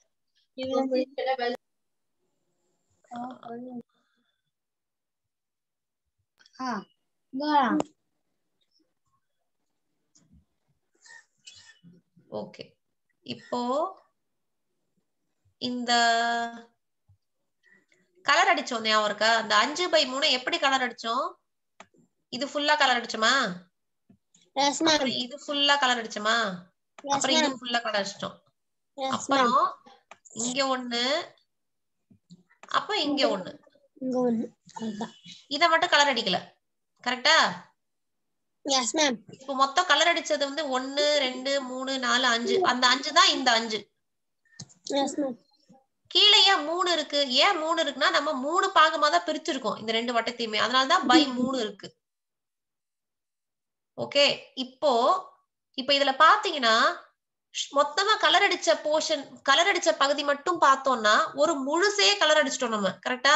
ஓகே இப்போ இந்த கலர் அடிச்சோம் ஞாபகம் இருக்கா அந்த அஞ்சு பை மூணு எப்படி கலர் அடிச்சோம் இது ஃபுல்லா கலர் அடிச்சோமா எஸ் மேம் அப்புறம் இது ஃபுல்லா கலர் அடிச்சோமா எஸ் அப்புறம் மேம் இது ஃபுல்லா கலர் அடிச்சிட்டோம் எஸ் மேம் அப்புறம் இங்க ஒண்ணு அப்ப இங்க ஒண்ணு இங்க ஒண்ணு அதுதான் இத மட்டும் கலர் அடிக்கல கரெக்டா எஸ் மேம் இப்போ மொத்தம் கலர் அடிச்சது வந்து ஒன்னு ரெண்டு மூணு நாலு அஞ்சு அந்த அஞ்சு தான் இந்த அஞ்சு எஸ் மேம் கீழே ஏன் மூணு இருக்கு ஏன் மூணு இருக்குன்னா நம்ம மூணு பாகமா தான் பிரிச்சிருக்கோம் இந்த ரெண்டு வட்டத்தையுமே அதனாலதான் பை மூணு இருக்கு ஓகே இப்போ இப்ப இதுல பாத்தீங்கன்னா ஷ்- மொத்தமா கலர் அடிச்ச போர்ஷன் கலர் அடிச்ச பகுதி மட்டும் பார்த்தோம்னா ஒரு முழுசே கலர் அடிச்சிட்டோம் நம்ம கரெக்டா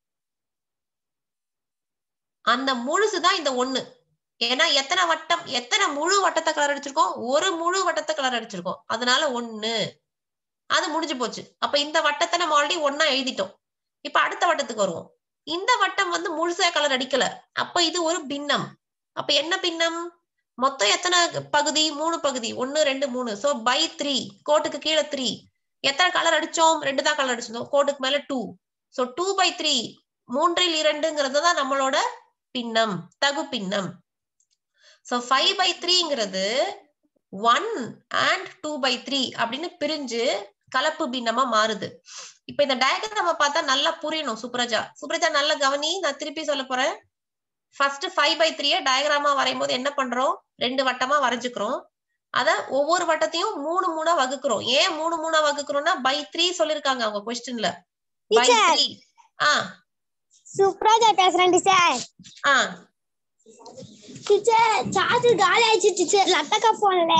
அந்த முழுசுதான் இந்த ஒண்ணு ஏன்னா எத்தனை வட்டம் எத்தனை முழு வட்டத்தை கலர் அடிச்சிருக்கோம் ஒரு முழு வட்டத்தை கலர் அடிச்சிருக்கோம் அதனால ஒண்ணு அது முடிஞ்சு போச்சு அப்ப இந்த வட்டத்தை நம்ம ஆல்ரெடி ஒண்ணா எழுதிட்டோம் இப்ப அடுத்த வட்டத்துக்கு வருவோம் இந்த வட்டம் வந்து முழுசா கலர் அடிக்கல அப்ப இது ஒரு பின்னம் அப்ப என்ன பின்னம் மொத்தம் எத்தனை பகுதி மூணு பகுதி ஒன்னு ரெண்டு மூணு சோ பை த்ரீ கோட்டுக்கு கீழே த்ரீ எத்தனை கலர் அடிச்சோம் ரெண்டு தான் கலர் அடிச்சிருந்தோம் கோட்டுக்கு மேல two so two by three மூன்றில் இரண்டுங்கிறது தான் நம்மளோட பின்னம் தகு பின்னம் சோ ஃபைவ் பை த்ரீங்கிறது one and two by three அப்படின்னு பிரிஞ்சு கலப்பு பின்னமா மாறுது இப்ப இந்த டயக்ராம பார்த்தா நல்லா புரியணும் சுப்ரஜா சுப்ரஜா நல்லா கவனி நான் திருப்பி சொல்ல போறேன் ஃபர்ஸ்ட் ஃபைவ் பை த்ரீய டயக்ராமா வரையும் போது என்ன பண்றோம் ரெண்டு வட்டமா வரைஞ்சுக்கிறோம் அத ஒவ்வொரு வட்டத்தையும் மூணு மூணா வகுக்கிறோம் ஏன் மூணு மூணா வகுக்கிறோம்னா பை த்ரீ சொல்லிருக்காங்க அவங்க கொஸ்டின்ல பை Teacher. த்ரீ ஆ சுப்ராஜா பேசுறேன் டீச்சர் ஆ டீச்சர் சார்ஜ் காலி ஆயிடுச்சு டீச்சர் லட்டக்கா போன்ல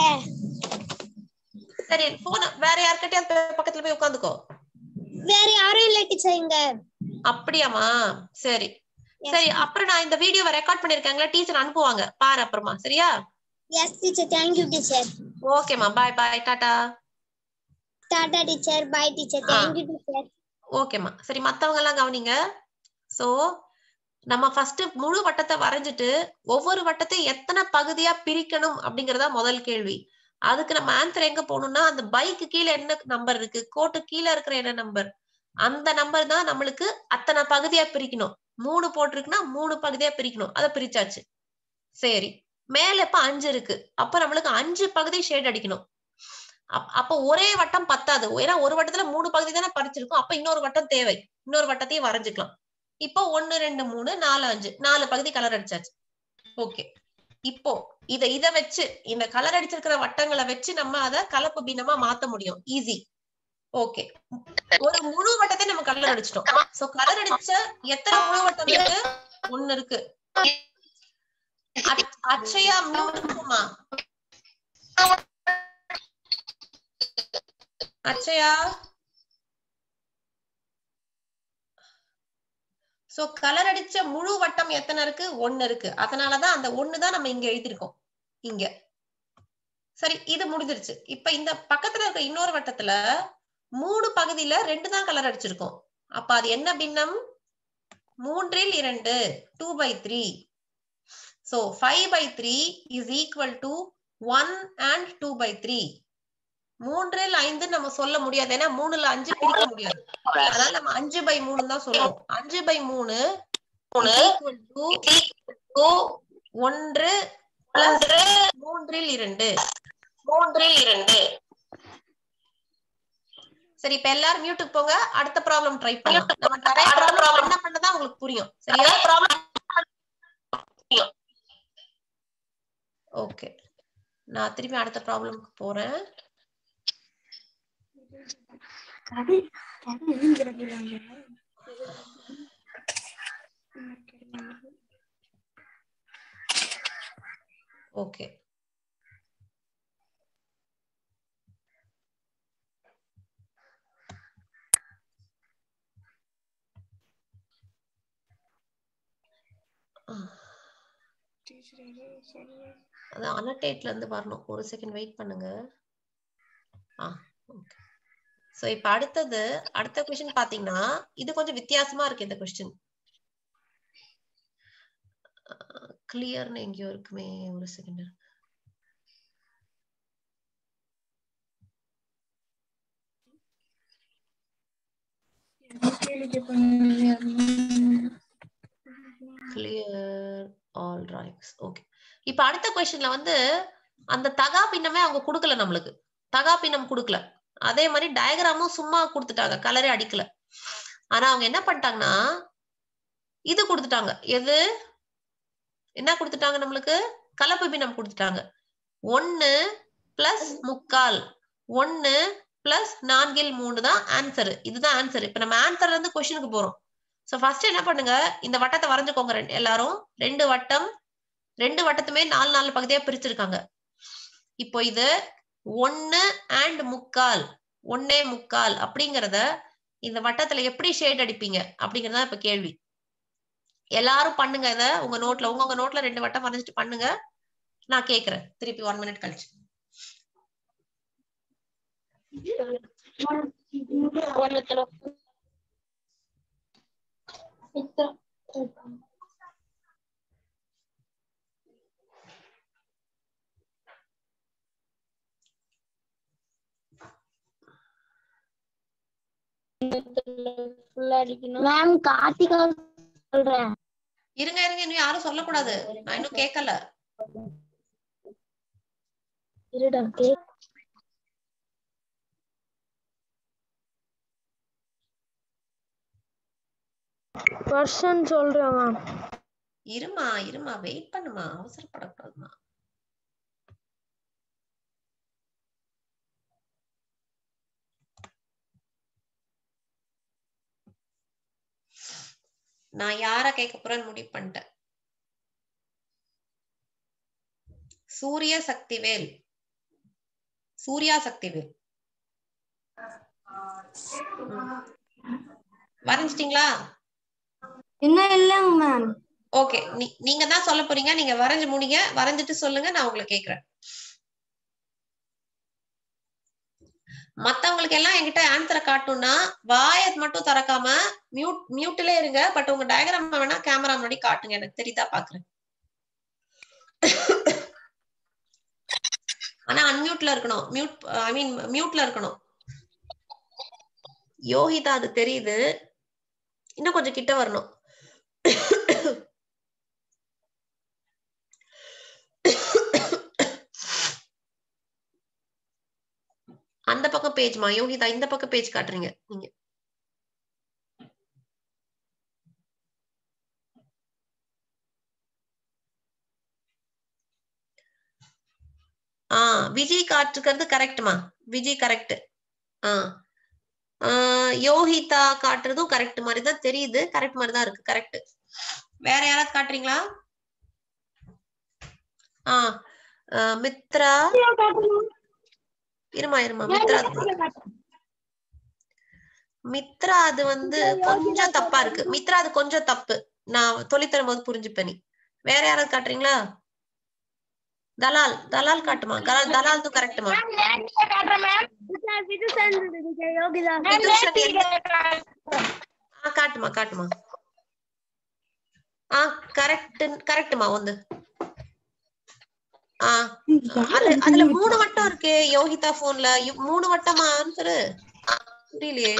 சரி போன வேற யார்கிட்டயாவது பக்கத்துல போய் உட்காந்துக்கோ வேற யாரும் இல்ல டீச்சர் இங்க அப்படியாமா சரி சரி அப்புறம் நான் இந்த வீடியோவை ரெக்கார்ட் பண்ணிருக்காங்களா டீச்சர் அனுப்புவாங்க பாரு அப்புறமா சரியா எஸ் டீச்சர் தேங்க்யூ டீச்சர் ஓகேமா bye bye tata tata teacher bye teacher ஆ. தேங்க்யூ டீச்சர் ஓகேம்மா சரி மத்தவங்க எல்லாம் கவனிங்க சோ நம்ம ஃபர்ஸ்ட் முழு வட்டத்தை வரைஞ்சிட்டு ஒவ்வொரு வட்டத்தையும் எத்தனை பகுதியா பிரிக்கணும் அப்படிங்கறதா முதல் கேள்வி அதுக்கு நம்ம ஆன்சர் எங்க போகணும்னா அந்த பைக்கு கீழே என்ன நம்பர் இருக்கு கோட்டு கீழே இருக்கிற என்ன நம்பர் அந்த நம்பர் தான் நம்மளுக்கு அத்தனை பகுதியா பிரிக்கணும் மூணு போட்டிருக்குன்னா மூணு பகுதியா பிரிக்கணும் அதை பிரிச்சாச்சு சரி மேல இப்ப அஞ்சு இருக்கு அப்ப நம்மளுக்கு அஞ்சு பகுதி ஷேட் அடிக்கணும் அப்- அப்ப ஒரே வட்டம் பத்தாது ஏன்னா ஒரு வட்டத்துல மூணு பகுதி தானே பறிச்சிருக்கோம் அப்ப இன்னொரு வட்டம் தேவை இன்னொரு வட்டத்தையும் வரைஞ்சுக்கலாம் இப்போ ஒன்னு ரெண்டு மூணு நாலு அஞ்சு நாலு பகுதி கலர் அடிச்சாச்சு ஓகே இப்போ இத இத வச்சு இந்த கலர் அடிச்சிருக்கிற வட்டங்களை வச்சு நம்ம அத கலப்பு பின்னமா மாத்த முடியும் ஈஸி ஓகே ஒரு முழு வட்டத்தை நம்ம கலர் அடிச்சிட்டோம் சோ கலர் அடிச்ச எத்தனை முழு வட்டம் இருக்கு ஒண்ணு இருக்கு அச்- அச்சயா மியூட் இருக்குமா அச்சயா சோ கலர் அடிச்ச முழு வட்டம் எத்தனை இருக்கு ஒண்ணு இருக்கு அதனாலதான் அந்த ஒண்ணுதான் நம்ம இங்க எழுதிருக்கோம் இங்க சரி இது முடிஞ்சிருச்சு இப்ப இந்த பக்கத்துல இருக்க இன்னொரு வட்டத்துல மூணு பகுதியில ரெண்டு தான் கலர் அடிச்சிருக்கோம் அப்ப அது என்ன பின்னம் மூன்றில் இரண்டு two by three so five by three is equal to one and two by three மூன்றில் ஐந்து நம்ம சொல்ல முடியாது ஏன்னா மூணுல அஞ்சு பிரிக்க முடியாது அதனால நம்ம அஞ்சு பை மூணு தான் சொல்லுவோம் அஞ்சு பை மூணு equal to ஒன்று plus மூன்றில் இரண்டு மூன்றில் இரண்டு சரி இப்ப எல்லாரும் மியூட்டுக்கு போங்க அடுத்த ப்ராப்ளம் ட்ரை பண்ணலாம் நம்ம நிறைய ப்ராப்ளம் பண்ண பண்ணதான் உங்களுக்கு புரியும் சரியா ஓகே நான் திருப்பி அடுத்த ப்ராப்ளம்க்கு போறேன் ஓகே அது அனடேட்ல இருந்து வரணும் ஒரு செகண்ட் வெயிட் பண்ணுங்க ஆ ஓகே சோ இப்ப அடுத்தது அடுத்த கொஸ்டின் பாத்தீங்கன்னா இது கொஞ்சம் வித்தியாசமா இருக்கு இந்த கொஸ்டின் கிளியர்னு எங்கேயோ இருக்குமே ஒரு second clear all drawings okay இப்ப அடுத்த கொஸ்டின்ல வந்து அந்த தகா பின்னமே அவங்க கொடுக்கல நம்மளுக்கு தகா பின்னம் கொடுக்கல அதே மாதிரி டயக்ராமும் சும்மா கொடுத்துட்டாங்க கலரே அடிக்கல ஆனா அவங்க என்ன பண்ணிட்டாங்கன்னா இது கொடுத்துட்டாங்க எது என்ன கொடுத்துட்டாங்க நம்மளுக்கு கலப்பு பின்னம் கொடுத்துட்டாங்க ஒன்னு பிளஸ் முக்கால் ஒன்னு பிளஸ் நான்கில் மூணு தான் ஆன்சர் இதுதான் ஆன்சர் இப்ப நம்ம ஆன்சர்ல இருந்து கொஸ்டினுக்கு போறோம் சோ ஃபர்ஸ்ட் என்ன பண்ணுங்க இந்த வட்டத்தை வரைஞ்சுக்கோங்க ரெண்டு- எல்லாரும் ரெண்டு வட்டம் ரெண்டு வட்டத்துமே நாலு நாலு பகுதியா பிரிச்சிருக்காங்க இப்போ இது ஒன்னு அண்ட் முக்கால் ஒன்னே முக்கால் அப்படிங்கறத இந்த வட்டத்துல எப்படி ஷேட் அடிப்பீங்க அப்படிங்கறதா இப்ப கேள்வி எல்லாரும் பண்ணுங்க இத உங்க நோட்ல உங்க உங்க நோட்ல ரெண்டு வட்டம் வரைஞ்சிட்டு பண்ணுங்க நான் கேக்குறேன் திருப்பி ஒன் மினிட் கழிச்சு மேம் கார்த்திகா சொல்றேன் இருங்க இருங்க இன்னும் யாரும் சொல்லக்கூடாது நான் இன்னும் கேட்கல இருடா வருஷம் சொல்றேன் மேம் இருமா இருமா வெயிட் பண்ணுமா அவசரப்படக்கூடாதுமா நான் யார கேட்க போறேன்னு முடிவு பண்ணிட்டேன் சூரிய சக்திவேல் சூர்யா சக்திவேல் ம். வரைஞ்சிட்டீங்களா இன்னும் இல்லைங்க மேம் ஓகே நீங்க தான் சொல்ல போறீங்க நீங்க வரைஞ்சு முடிங்க வரைஞ்சிட்டு சொல்லுங்க நான் உங்களை கேக்குறேன் மத்தவங்களுக்கு எல்லாம் என்கிட்ட ஆன்சரை காட்டணும்னா வாயை மட்டும் திறக்காம மியூட் மியூட்ல இருங்க பட் உங்க டயக்ராம் வேணா கேமரா முன்னாடி காட்டுங்க எனக்கு தெரியுதா பாக்குறேன் ஆனா அன்மியூட்ல இருக்கணும் மியூட் ஐ மீன் மியூட்ல இருக்கணும் யோகிதா அது தெரியுது இன்னும் கொஞ்சம் கிட்ட வரணும் அந்த பக்கம் பேஜ்மா யோகிதா இந்த பக்கம் பேஜ் காட்டுறீங்க நீங்க ஆ விஜய் காட்டுக்கிறது கரெக்ட்மா விஜய் கரெக்ட் ஆ ஆ, யோகிதா காட்டுறதும் கரெக்ட் மாதிரி தான் தெரியுது கரெக்ட் மாதிரி தான் இருக்கு கரெக்ட் வேற யாராவது காட்டுறீங்களா ஆ ஆ, மித்ரா இருமா இருமா மித்ரா மித்ரா அது வந்து கொஞ்சம் தப்பா இருக்கு மித்ரா அது கொஞ்சம் தப்பு நான் சொல்லி தரும்போது புரிஞ்சுப்பேன் நீ வேற யாராவது காட்டுறீங்களா தலால் தலால் காட்டுமா தலால் தலால் தான் கரெக்டுமா விதுஷன் எந்த- ஆ காட்டுமா காட்டுமா ஆ கரெக்ட் கரெக்ட்மா வந்து ஆ அது அதுல மூணு வட்டம் இருக்கே யோகிதா போன்ல மூணு வட்டமா ஆன்சரு புரியலையே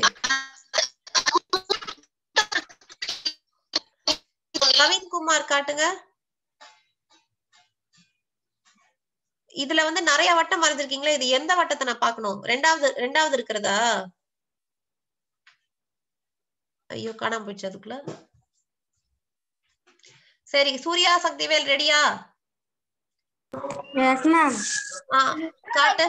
நவீன் குமார் காட்டுங்க இதுல வந்து நிறைய வட்டம் வரைஞ்சிருக்கீங்களா இது எந்த வட்டத்தை நான் பார்க்கணும் ரெண்டாவது ரெண்டாவது இருக்கிறதா ஐயோ காணாம போயிடுச்சு அதுக்குள்ள சரி சூர்யா சக்திவேல் ரெடியா எஸ் மேம் ஆ காட்டு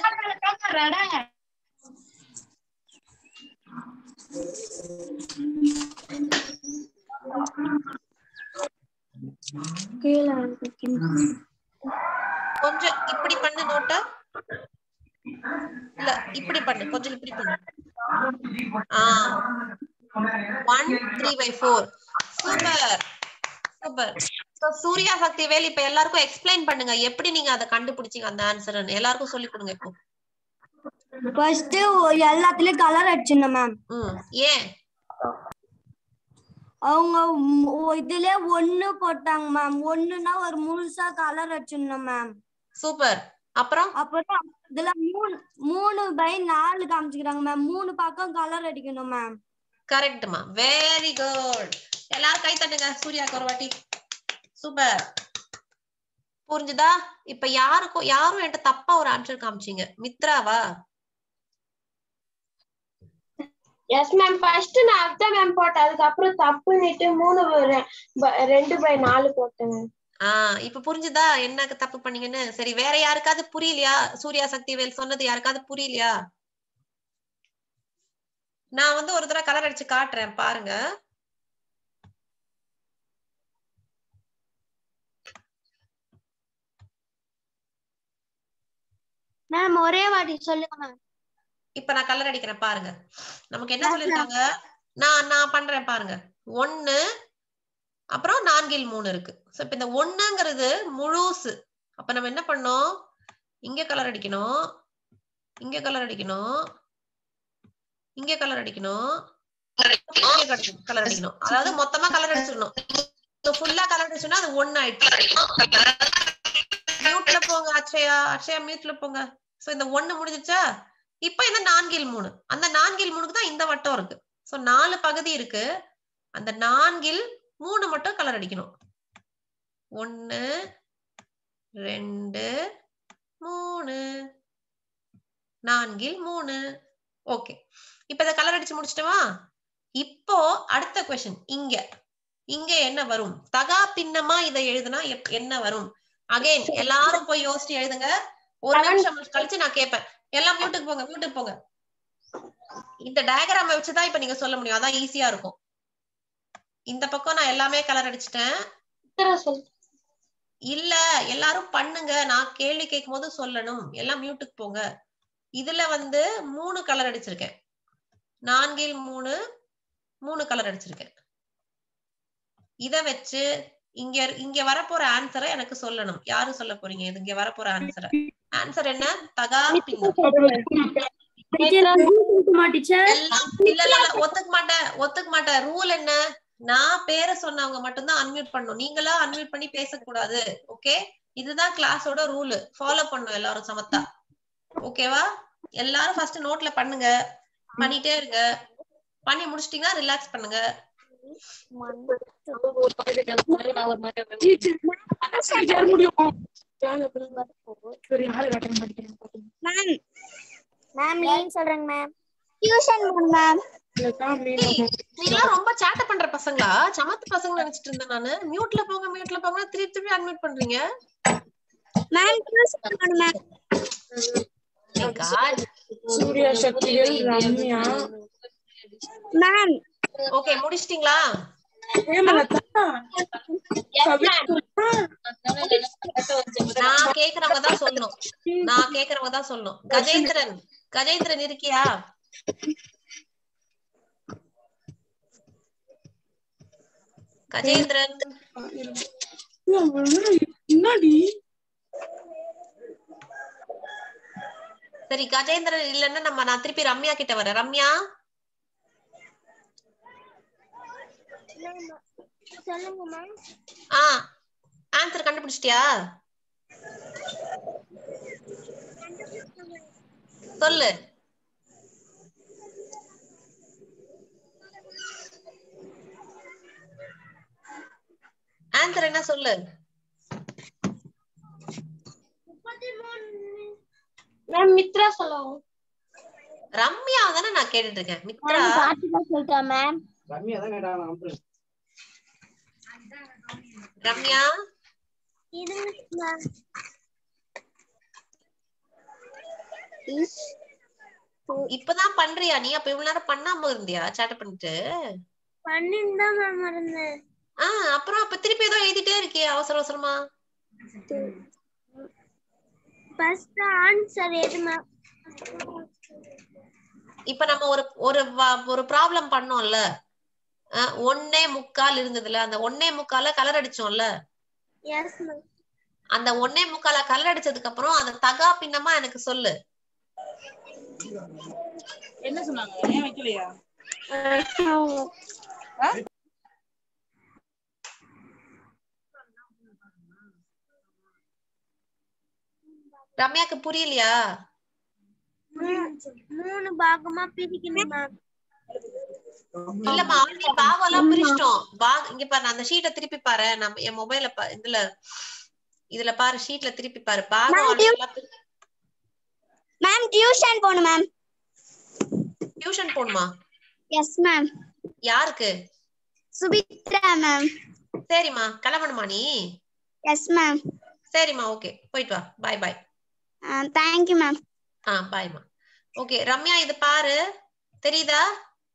கீழே கொஞ்சம் இப்படி பண்ணு நோட்டா இல்ல இப்படி பண்ணு கொஞ்சம் இப்படி பண்ணு ஆ one three by four super super So, Surya Sakthivel இப்ப எல்லாருக்கும் எக்ஸ்பிளைன் பண்ணுங்க எப்படி நீங்க அதை கண்டுபிடிச்சீங்க அந்த ஆன்சர் எல்லாருக்கும் சொல்லி கொடுங்க இப்போ ஃபர்ஸ்ட் எல்லாத்துலயும் கலர் அடிச்சிருந்தேன் மேம் ம் ஏன் அவங்க ம், ஒ- இதுல ஒண்ணு போட்டாங்க மேம் ஒண்ணுனா ஒரு முழுசா கலர் அடிச்சிருந்தோம் மேம் சூப்பர் அப்புறம் அப்புறம் இதுல மூணு மூணு பை நாலு காமிச்சுக்கிறாங்க மேம் மூணு பக்கம் கலர் அடிக்கணும் மேம் கரெக்ட்மா வெரி குட் எல்லாரும் கை தட்டுங்க சூர்யாக்கு ஒரு வாட்டி சூப்பர் புரிஞ்சுதா இப்ப யாருக்கும் யாரும் என்கிட்ட தப்பா ஒரு ஆன்சர் காமிச்சீங்க மித்ராவா எஸ் மேம் ஃபர்ஸ்ட் நான் அதான் மேம் போட்டேன் அதுக்கப்புறம் தப்புன்னுட்டு மூணு ரெ- ப- ரெண்டு பை நாலு போட்டேன் மேம் ஆஹ் இப்ப புரிஞ்சுதா என்ன தப்பு பண்ணீங்கன்னு சரி வேற யாருக்காவது புரியலையா சூர்யா சக்திவேல் சொன்னது யாருக்காவது புரியலையா நான் வந்து ஒரு தடவை கலர் அடிச்சு காட்டுறேன் பாருங்க மேம் ஒரே வாட்டி சொல்லுங்க மேம் இப்ப நான் கலர் அடிக்கிறேன் பாருங்க நமக்கு என்ன சொல்லிருக்காங்க நான் நான் பண்றேன் பாருங்க ஒண்ணு அப்புறம் நான்கில் மூணு இருக்கு சோ இப்ப இந்த ஒண்ணுங்கிறது முழுசு அப்ப நம்ம என்ன பண்ணோம் இங்க கலர் அடிக்கணும் இங்க கலர் அடிக்கணும் இங்க கலர் அடிக்கணும் இங்க கலர் அடிக்கணும் அதாவது மொத்தமா கலர் அடிச்சிடணும் ஃபுல்லா கலர் அடிச்சோம்னா அது ஒண்ணு ஆயிடுச்சு மியூட்ல போங்க அக்ஷயா அக்ஷயா மியூட்ல போங்க சோ இந்த ஒண்ணு முடிஞ்சிச்சா இப்ப இந்த நான்கில் மூணு அந்த நான்கில் மூணுக்கு தான் இந்த வட்டம் இருக்கு சோ நாலு பகுதி இருக்கு அந்த நான்கில் மூணு மட்டும் கலர் அடிக்கணும் ஒன்னு ரெண்டு மூணு நான்கில் மூணு ஓகே இப்ப இத கலர் அடிச்சு முடிச்சிட்டோமா இப்போ அடுத்த கொஸ்டின் இங்க இங்க என்ன வரும் தகா பின்னமா இதை எழுதுனா எப்- என்ன வரும் அகைன் எல்லாரும் போய் யோசிச்சு எழுதுங்க ஒரு நிமிஷம் கழிச்சு நான் கேட்பேன் எல்லாம் மியூட்டுக்கு போங்க மியூட்டுக்கு போங்க இந்த டயக்ராம வச்சுதான் இப்ப நீங்க சொல்ல முடியும் அதான் ஈஸியா இருக்கும் இந்த பக்கம் நான் எல்லாமே கலர் அடிச்சிட்டேன் இல்ல எல்லாரும் பண்ணுங்க நான் கேள்வி கேட்கும் போது சொல்லணும் எல்லாம் மியூட்டுக்கு போங்க இதுல வந்து மூணு கலர் அடிச்சிருக்கேன் நான்கில் மூணு மூணு கலர் அடிச்சிருக்கேன் இத வச்சு இங்க இங்க வரப்போற ஆன்சரை எனக்கு சொல்லணும் யாரு சொல்ல போறீங்க இது இங்க வரப்போற ஆன்சரை ஆன்சர் என்ன தகா பின்னம் டீச்சர் எல்லாம் இல்ல இல்ல இல்ல, ஒத்துக்க மாட்டேன் ஒத்துக்க மாட்டேன் ரூல் என்ன நான் பேரை சொன்னவங்க மட்டும்தான் அன்மியூட் பண்ணணும் நீங்களா அன்மியூட் பண்ணி பேசக்கூடாது ஓகே இதுதான் கிளாஸோட ரூல் ஃபாலோ பண்ணும் எல்லாரும் சமத்தா ஓகேவா எல்லாரும் ஃபர்ஸ்ட் நோட்ல பண்ணுங்க பண்ணிட்டே இருங்க பண்ணி முடிச்சிட்டீங்கன்னா ரிலாக்ஸ் பண்ணுங்க மேம் மேம் லீன் சொல்றேங்க மேம் டியூஷன் போகணும் மேம் நீங்களாம் ரொம்ப சேட்ட பண்ற பசங்களா சமத்து பசங்க நினைச்சிட்டு இருந்தேன் நானு மியூட்ல போங்க மியூட்ல போங்க திருப்பி திருப்பி அன்மியூட் பண்றீங்க மேம் டியூஷன் போகணும் மேம் My God. சூர்யா சக்திகள் ரம்யா மேம் ஓகே முடிச்சிட்டீங்களா ஹேமலதா கவிதா நான் கேக்குறவங்க தான் சொல்லணும் நான் கேக்குறவங்க தான் சொல்லணும் கஜேந்திரன் கஜேந்திரன் இருக்கியா கஜேந்திரன் என்னடி சரி கஜேந்திரன் இல்லன்னா நம்ம நான் திருப்பி ரம்யா கிட்ட வரேன் ரம்யா சொல்லுங்க மேம் ஆ ஆன்சர் கண்டுபிடிச்சிட்டியா சொல்லு ஆன்சர் என்ன சொல்லு மேம் மித்ரா சொல்லுவாங்க ரம்யா தானே நான் கேட்டுட்டு இருக்கேன் மித்ரா பாத்துக்க சொல்லிட்டா மேம் ரம்யா இது மேம் இப்பதான் பண்றியா நீ அப்ப இவ்வளவு நேரம் பண்ணாம இருந்தியா சேட்ட பண்ணிட்டு பண்ணின்னு தான் மேம் இருந்தேன் ஆ அப்புறம் அப்ப திருப்பி ஏதோ எழுதிட்டே இருக்கியே அவசர அவசரமா ஃபர்ஸ்ட் ஆன்சர் எது மேம் இப்ப நம்ம ஒரு ஒரு வ- ஒரு ப்ராப்ளம் பண்ணோம்ல அஹ், ஒண்ணே முக்கால் இருந்ததுல அந்த ஒண்ணே முக்கால கலர் அடிச்சோம்ல எஸ் மேம் அந்த ஒண்ணே முக்கால கலர் அடிச்சதுக்கு அப்புறம் அந்த தகா பின்னமா எனக்கு சொல்லு என்ன சொன்னாங்க ஏன் வைக்கலையா ரம்யாக்கு புரியலையா மூணு பாகமா பிரிக்கணும் மேம் இல்லம்மா ஆல்ரெடி பாகம் எல்லாம் பிரிச்சிட்டோம் பாக இங்க பாரு நான் அந்த ஷீட்டை திருப்பி பாரு நம்ம என் மொபைல இதுல இதுல பாரு ஷீட்ல திருப்பி பாரு பாகம் Ma'am, already எல்லாம் பிரி- மேம் டியூஷன் போகணும் மேம் டியூஷன் போகணுமா எஸ் மேம் யாருக்கு சுபித்ரா மேம் சரிம்மா கிளம்பணுமா நீ எஸ் மேம் சரிம்மா ஓகே போயிட்டு வா பாய் பாய் தேங்க்யூ மேம் ஆ பாய்மா ஓகே ரம்யா இது பாரு தெரியுதா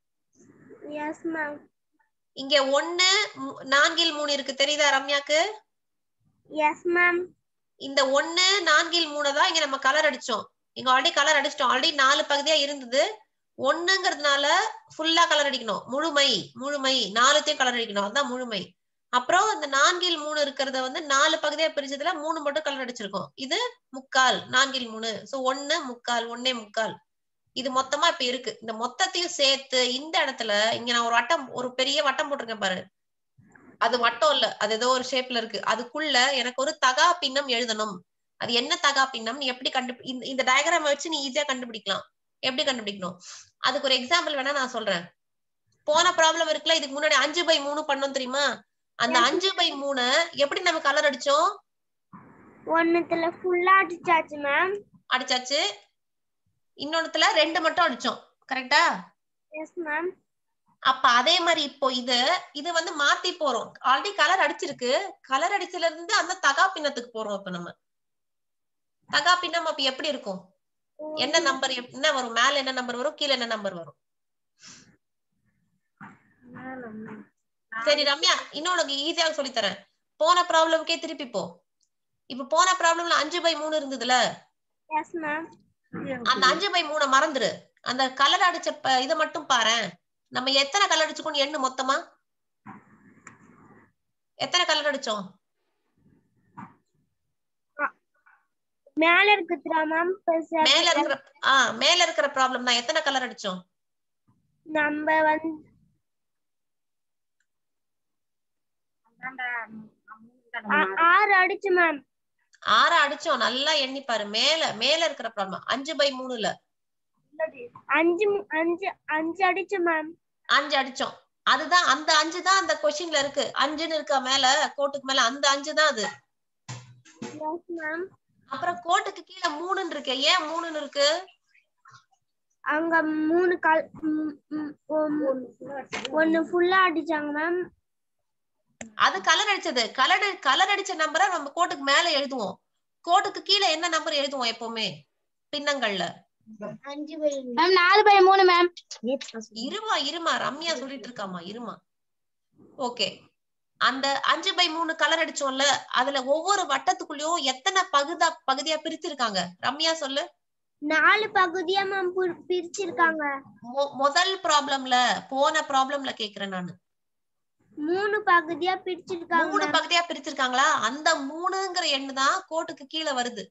எஸ் மேம் இங்க ஒண்ணு மு- நான்கில் மூணு இருக்கு தெரியுதா ரம்யாக்கு எஸ் மேம் இந்த ஒண்ணு நான்கில் மூணு தான் இங்க நம்ம கலர் அடிச்சோம் இங்க ஆல்ரெடி கலர் அடிச்சிட்டோம் ஆல்ரெடி நாலு பகுதியா இருந்தது ஒண்ணுங்கிறதுனால ஃபுல்லா கலர் அடிக்கணும் முழுமை முழுமை நாலுத்தையும் கலர் அடிக்கணும் அதுதான் முழுமை அப்புறம் இந்த நான்கில் மூணு இருக்கிறத வந்து நாலு பகுதியா பிரிச்சதுல மூணு மட்டும் கலர் அடிச்சிருக்கோம் இது முக்கால் நான்கில் மூணு சோ ஒண்ணு முக்கால் ஒண்ணே முக்கால் இது மொத்தமா இப்ப இருக்கு இந்த மொத்தத்தையும் சேர்த்து இந்த இடத்துல இங்க நான் ஒரு வட்டம் ஒரு பெரிய வட்டம் போட்டிருக்கேன் பாரு அது வட்டம் இல்ல அது ஏதோ ஒரு ஷேப்ல இருக்கு அதுக்குள்ள எனக்கு ஒரு தகா பின்னம் எழுதணும் அது என்ன தகா பின்னம் நீ எப்படி கண்டு இந்த இந்த டயக்ராம் வச்சு நீ ஈஸியா கண்டுபிடிக்கலாம் எப்படி கண்டுபிடிக்கணும் அதுக்கு ஒரு எக்ஸாம்பிள் வேணா நான் சொல்றேன் போன ப்ராப்ளம் இருக்குல்ல இதுக்கு முன்னாடி அஞ்சு பை மூணு பண்ணோம் தெரியுமா அந்த அஞ்சு பை மூணு எப்படி நம்ம கலர் அடிச்சோம் ஒன்னுத்துல ஃபுல்லா அடிச்சாச்சு மேம் அடிச்சாச்சு இன்னொன்னுத்துல ரெண்டு மட்டும் அடிச்சோம் கரெக்டா எஸ் மேம் அப்ப அதே மாதிரி இப்போ இது இது வந்து மாத்தி போறோம் ஆல்ரெடி கலர் அடிச்சிருக்கு கலர் அடிச்சதுல இருந்து அந்த தகா பின்னத்துக்கு போறோம் இப்ப நம்ம தகா பின்னம் அப்ப எப்படி இருக்கும் என்ன நம்பர் என்ன வரும் மேல என்ன நம்பர் வரும் கீழே என்ன நம்பர் வரும் சரி ரம்யா இன்னும் உனக்கு ஈஸியா சொல்லி தரேன் போன ப்ராப்ளம்க்கே திருப்பி போ இப்ப போன ப்ராப்ளம்ல அஞ்சு பை மூணு இருந்ததுல எஸ் மேம் அந்த அஞ்சு பை மூணை மறந்துரு அந்த கலர் அடிச்ச ப- இதை மட்டும் பாரேன் நம்ம எத்தனை கலர் அடிச்சுக்கோன்னு எண்ணு மொத்தமா எத்தனை கலர் அடிச்சோம் மேல இருக்குதுரா மேம் மேல இருக்கிற ஆ மேல இருக்கிற ப்ராப்ளம் தான் எத்தனை கலர் அடிச்சோம் நம்ம வந்து ஆ- ஆறு அடிச்சு மேம் ஆறு அடிச்சோம் நல்லா எண்ணி பாரு மேல மேல இருக்கிற ப்ராப்ளம் அஞ்சு பை மூணுல அஞ்சு மு- அஞ்சு அஞ்சு அடிச்சு மேம் அஞ்சு அடிச்சோம் அதுதான் அந்த அஞ்சு தான் அந்த கொஸ்டின்ல இருக்கு அஞ்சுன்னு இருக்கா மேல கோட்டுக்கு மேல அந்த அஞ்சு தான் அது எஸ் மேம் அப்புறம் கோட்டுக்கு கீழே மூணுன்னு இருக்கு ஏன் மூணுன்னு இருக்கு அங்க மூணு கல் ம், ம், ஒ- ஒண்ணு ஃபுல்லா அடிச்சாங்க மேம் அது கலர் அடிச்சது கலர் கலர் அடிச்ச நம்பரை நம்ம கோட்டுக்கு மேல எழுதுவோம் கோட்டுக்கு கீழே என்ன நம்பர் எழுதுவோம் எப்பவுமே பின்னங்கள்ல மேம் நாலு பை மூணு மேம் இருமா இருமா ரம்யா சொல்லிட்டு இருக்காமா இருமா ஓகே அந்த அஞ்சு பை மூணு கலர் அடிச்சோம்ல அதுல ஒவ்வொரு வட்டத்துக்குள்ளயும் எத்தனை பகுதா பகுதியா பிரிச்சிருக்காங்க ரம்யா சொல்லு நாலு பகுதியா மேம் பிரிச்சிருக்காங்க மொ- முதல் ப்ராப்ளம்ல போன ப்ராப்ளம்ல கேக்குறேன் நானு மூணு பகுதியா பிரிச்சிருக்காங்க மூணு ma'am. பகுதியா பிரிச்சிருக்காங்களா அந்த மூணுங்கிற எண்ணு தான் கோட்டுக்கு கீழே வருது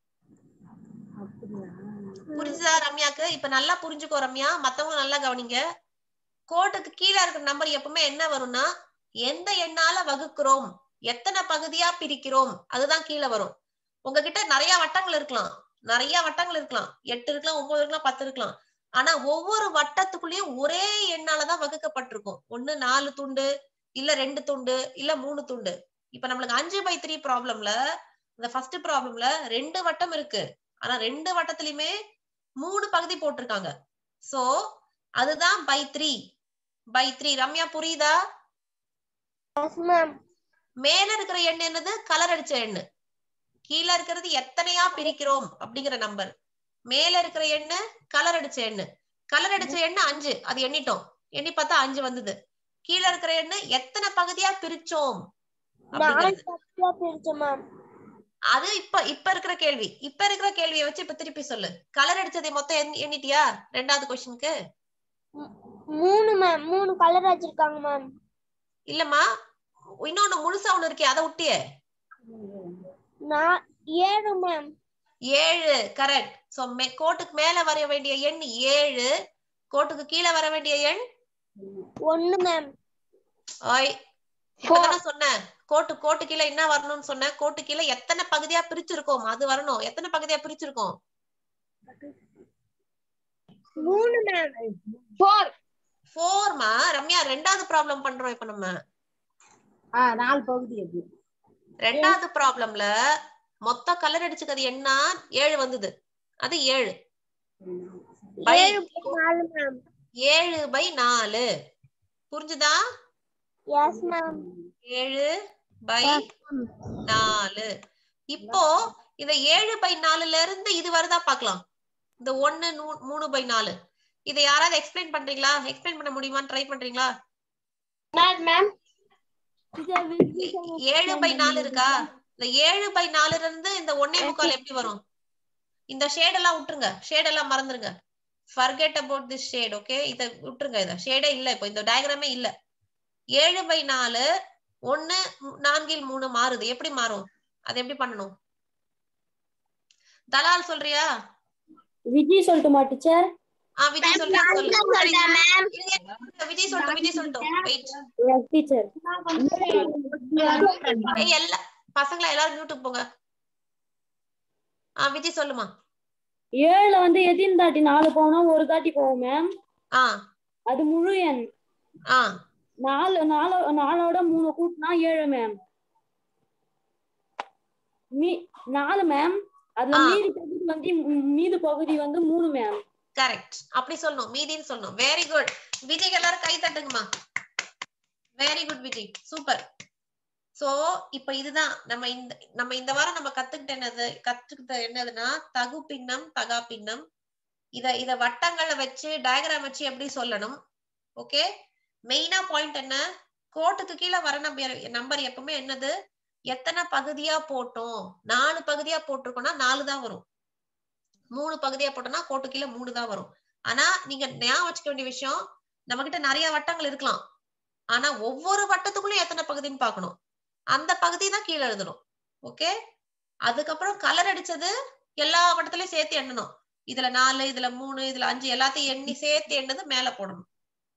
புரிஞ்சுதா ரம்யாக்கு இப்ப நல்லா புரிஞ்சுக்கோ ரம்யா மத்தவங்க நல்லா கவனிங்க கோட்டுக்கு கீழே இருக்கிற நம்பர் எப்பவுமே என்ன வரும்னா எந்த எண்ணால வகுக்கிறோம் எத்தனை பகுதியா பிரிக்கிறோம் அதுதான் கீழே வரும் உங்ககிட்ட நிறைய வட்டங்கள் இருக்கலாம் நிறைய வட்டங்கள் இருக்கலாம் எட்டு இருக்கலாம் ஒன்பது இருக்கலாம் பத்து இருக்கலாம் ஆனா ஒவ்வொரு வட்டத்துக்குள்ளேயும் ஒரே எண்ணாலதான் வகுக்கப்பட்டிருக்கும் ஒண்ணு நாலு துண்டு இல்ல ரெண்டு துண்டு இல்ல மூணு துண்டு இப்ப நம்மளுக்கு அஞ்சு பை த்ரீ ப்ராப்ளம்ல இந்த ஃபர்ஸ்ட் ப்ராப்ளம்ல ரெண்டு வட்டம் இருக்கு ஆனா ரெண்டு வட்டத்திலயுமே மூணு பகுதி போட்டிருக்காங்க சோ அதுதான் by three by three Ramya புரியுதா Yes, ma'am. மேல இருக்கிற எண் என்னது கலர் அடிச்ச எண்ணு கீழே இருக்கிறது எத்தனையா பிரிக்கிறோம் அப்படிங்கிற நம்பர் மேல இருக்கிற எண்ணு கலர் அடிச்ச எண்ணு கலர் அடிச்ச எண்ணு அஞ்சு அது எண்ணிட்டோம் எண்ணி பார்த்தா அஞ்சு வந்தது கீழே இருக்கிற எண்ணு எத்தனை பகுதியா பிரிச்சோம் நாலு அப்படிங்கிறது பகுதியா பிரிச்சோம் மேம் அது இப்ப இப்ப இருக்கிற கேள்வி இப்ப இருக்கிற கேள்வியை வச்சு இப்ப திருப்பி சொல்லு கலர் அடிச்சதை மொத்தம் எண்ணி- எண்ணிட்டியா ரெண்டாவது கொஸ்டினுக்கு மூணு மேம் மூணு கலர் வச்சிருக்காங்க மேம் இல்லம்மா இன்னொன்னு முழுசா ஒண்ணு இருக்கே அதை விட்டியே நான் ஏழு மேம் ஏழு கரெக்ட் சோ கோட்டுக்கு மேல வர வேண்டிய எண் ஏழு கோட்டுக்கு கீழே வர வேண்டிய எண் ஒண்ணு மேம் ஓய் இப்பதானே சொன்னேன் கோட்டு கோட்டு கீழே என்ன வரணும்னு சொன்னேன் கோட்டு கீழே எத்தனை பகுதியா பிரிச்சிருக்கோம் அது வரணும் எத்தனை பகுதியா பிரிச்சிருக்கோம் மூணு மேம் ஃபோர் ஃபோர்மா ரம்யா ரெண்டாவது ப்ராப்ளம் பண்றோம் இப்ப நம்ம நாலு பகுதி அது ரெண்டாவது ப்ராப்ளம்ல மொத்த கலர் அடிச்சுக்கிறது என்ன ஏழு வந்தது அது ஏழு By ஏழு by நாலு மேம் ஏழு பை நாலு புரிஞ்சுதா எஸ் மேம் ஏழு பை நாலு இப்போ இந்த ஏழு பை நாலுல இருந்து இது வருதா பார்க்கலாம் இந்த ஒண்ணு நூ- மூணு பை நாலு இதை யாராவது எக்ஸ்பிளைன் பண்றீங்களா எக்ஸ்பிளைன் பண்ண முடியுமான்னு ட்ரை பண்றீங்களா மேம் ஏழு பை நாலு இருக்கா இந்த ஏழு பை நாலுல இருந்து இந்த ஒன்னே முக்கால் எப்படி வரும் இந்த ஷேட் எல்லாம் விட்டுருங்க ஷேட் எல்லாம் மறந்துருங்க forget about this shade okay இத விட்டுருங்க இத ஷேடே இல்ல இப்போ இந்த டயக்ராமே இல்ல ஏழு பை நாலு ஒண்ணு மு- நான்கில் மூணு மாறுது எப்படி மாறும் அது எப்படி பண்ணணும் தலால் சொல்றியா விஜய் சொல்லட்டுமா டீச்சர் ஆ விஜய் சொல்றியா சொல்லு சரி, மேம் இருங்க, விஜய் சொல்லட்டும் விஜய் சொல்லட்டும் வெயிட் டீச்சர் ஏய் எல்லா பசங்களா எல்லாரும் மியூட்டுக்கு போங்க ஆ விஜய் சொல்லுமா ஏழுல வந்து எத்தனை தாட்டி நாலு போனா ஒரு தாட்டி போகும் மேம் ஆ அது முழு எண் ஆ நாலு நாலு நாலோட மூணு கூட்டினா ஏழு மேம் மீ நாலு மேம் அதுல ஆ. மீதி பகுதி வந்து ம், மீதி பகுதி வந்து மூணு மேம் கரெக்ட் அப்படி சொல்லணும் மீதின்னு சொல்லணும் வெரி குட் விஜய்க்கு எல்லாரும் கை தட்டுங்கம்மா very good Vijay super so இப்ப இதுதான் நம்ம இந்த நம்ம இந்த வாரம் நம்ம கத்துக்கிட்ட என்னது கத்துக்கிட்ட என்னதுன்னா தகு பின்னம் தகா பின்னம் இத இத வட்டங்களை வச்சு டயக்ராம் வச்சு எப்படி சொல்லணும் ஓகே மெயினா பாயிண்ட் என்ன கோட்டுக்கு கீழே வர நம்பர் நம்பர் எப்பவுமே என்னது எத்தனை பகுதியா போட்டோம் நாலு பகுதியா போட்டிருக்கோம்னா நாலு தான் வரும் மூணு பகுதியா போட்டோம்னா கோட்டு கீழே மூணு தான் வரும் ஆனா நீங்க ஞாபகம் வச்சுக்க வேண்டிய விஷயம் நம்ம கிட்ட நிறைய வட்டங்கள் இருக்கலாம் ஆனா ஒவ்வொரு வட்டத்துக்குள்ளயும் எத்தனை பகுதின்னு பார்க்கணும் அந்த பகுதி தான் கீழே எழுதணும் ஓகே அதுக்கப்புறம் கலர் அடிச்சது எல்லா வட்டத்திலயும் சேர்த்து எண்ணணும் இதுல நாலு இதுல மூணு இதுல அஞ்சு எல்லாத்தையும் எண்ணி சேர்த்து எண்ணது மேல போடணும்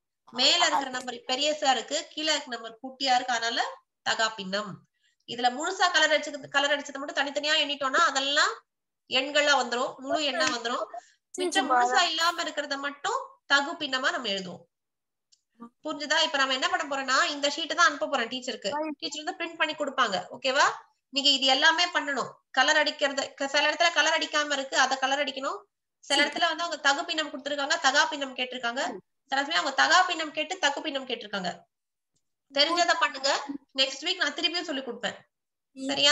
மேல இருக்கிற நம்பர் பெரியசா இருக்கு கீழே இருக்கிற நம்பர் குட்டியா இருக்கு அதனால தகா பின்னம் இதுல முழுசா கலர் அடிச்சது கலர் அடிச்சது மட்டும் தனித்தனியா எண்ணிட்டோம்னா அதெல்லாம் எண்களா வந்துரும் முழு எண்ணா வந்துரும் மிச்சம் முழுசா இல்லாம இருக்கிறத மட்டும் தகு பின்னமா நம்ம எழுதுவோம் புரிஞ்சுதா இப்ப நம்ம என்ன பண்ண போறோம்னா இந்த ஷீட்டை தான் அனுப்ப போறோம் டீச்சருக்கு டீச்சர் வந்து பிரிண்ட் பண்ணி கொடுப்பாங்க ஓகேவா நீங்க இது எல்லாமே பண்ணணும் கலர் அடிக்கிறது க- சில இடத்துல கலர் அடிக்காம இருக்கு அத கலர் அடிக்கணும் சில இடத்துல வந்து அவங்க தகு பின்னம் கொடுத்திருக்காங்க தகா பின்னம் கேட்டிருக்காங்க சில சமயம் அவங்க தகா பின்னம் கேட்டு தகு பின்னம் கேட்டிருக்காங்க தெரிஞ்சத பண்ணுங்க நெக்ஸ்ட் வீக் நான் திருப்பியும் சொல்லி கொடுப்பேன் சரியா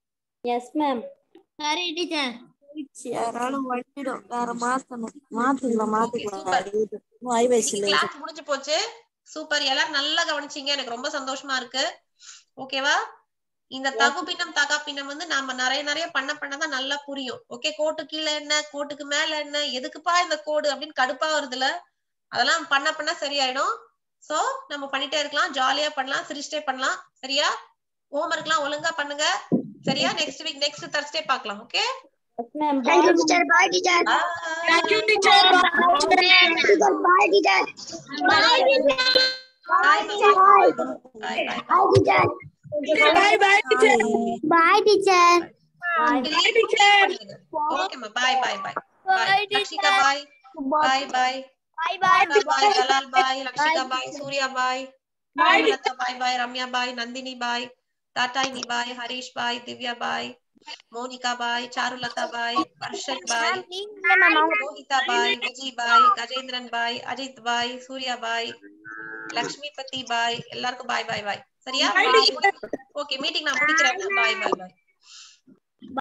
எஸ் மேம் சரி டீச்சர் யாராலும் வட்டிடும் வேற மாத்தணும் மாத்திக்கலாம் மாத்திக்கலாம் இன்னும் ஐ வயசுல கிளாஸ் முடிஞ்சு போச்சு சூப்பர் எல்லாரும் நல்லா கவனிச்சீங்க எனக்கு ரொம்ப சந்தோஷமா இருக்கு ஓகேவா இந்த தகு பின்னம் தகா பின்னம் வந்து நாம நிறைய நிறைய பண்ண பண்ணதான் நல்லா புரியும் ஓகே கோட்டு கீழே என்ன கோட்டுக்கு மேல என்ன எதுக்குப்பா இந்த கோடு அப்படின்னு கடுப்பா வருதுல அதெல்லாம் பண்ண பண்ண சரியாயிடும் சோ நம்ம பண்ணிட்டே இருக்கலாம் ஜாலியா பண்ணலாம் சிரிச்சிட்டே பண்ணலாம் சரியா ஹோம்ஒர்க்லாம் ஒழுங்கா பண்ணுங்க சரியா நெக்ஸ்ட் வீக் நெக்ஸ்ட் Thursday பார்க்கலாம் okay yes ma'am Thank you, teacher. Bye, teacher. Thank you, teacher. Teacher, bye, teacher. Bye, teacher. Bye bye bye Bye, teacher. Bye, bye, teacher. Bye, teacher. Bye, teacher. ஓகேம்மா bye bye bye bye Lakshika bye bye bye Bye, bye. Bye Jalal bye Lakshika bye Surya bye Bye. Latha bye bye Ramya bye Nandhini bye டாட்டாயினி bye Harish bye Divya bye Monika bye Charulatha bye Harshan bye Mohitha bye Vijay bye Gajendran bye Ajith bye Surya bye Lakshmipathi bye எல்லாருக்கும் bye bye பாய் சரியா Bye, okay meeting நான் முடிக்கிறேன் பாய் bye பாய்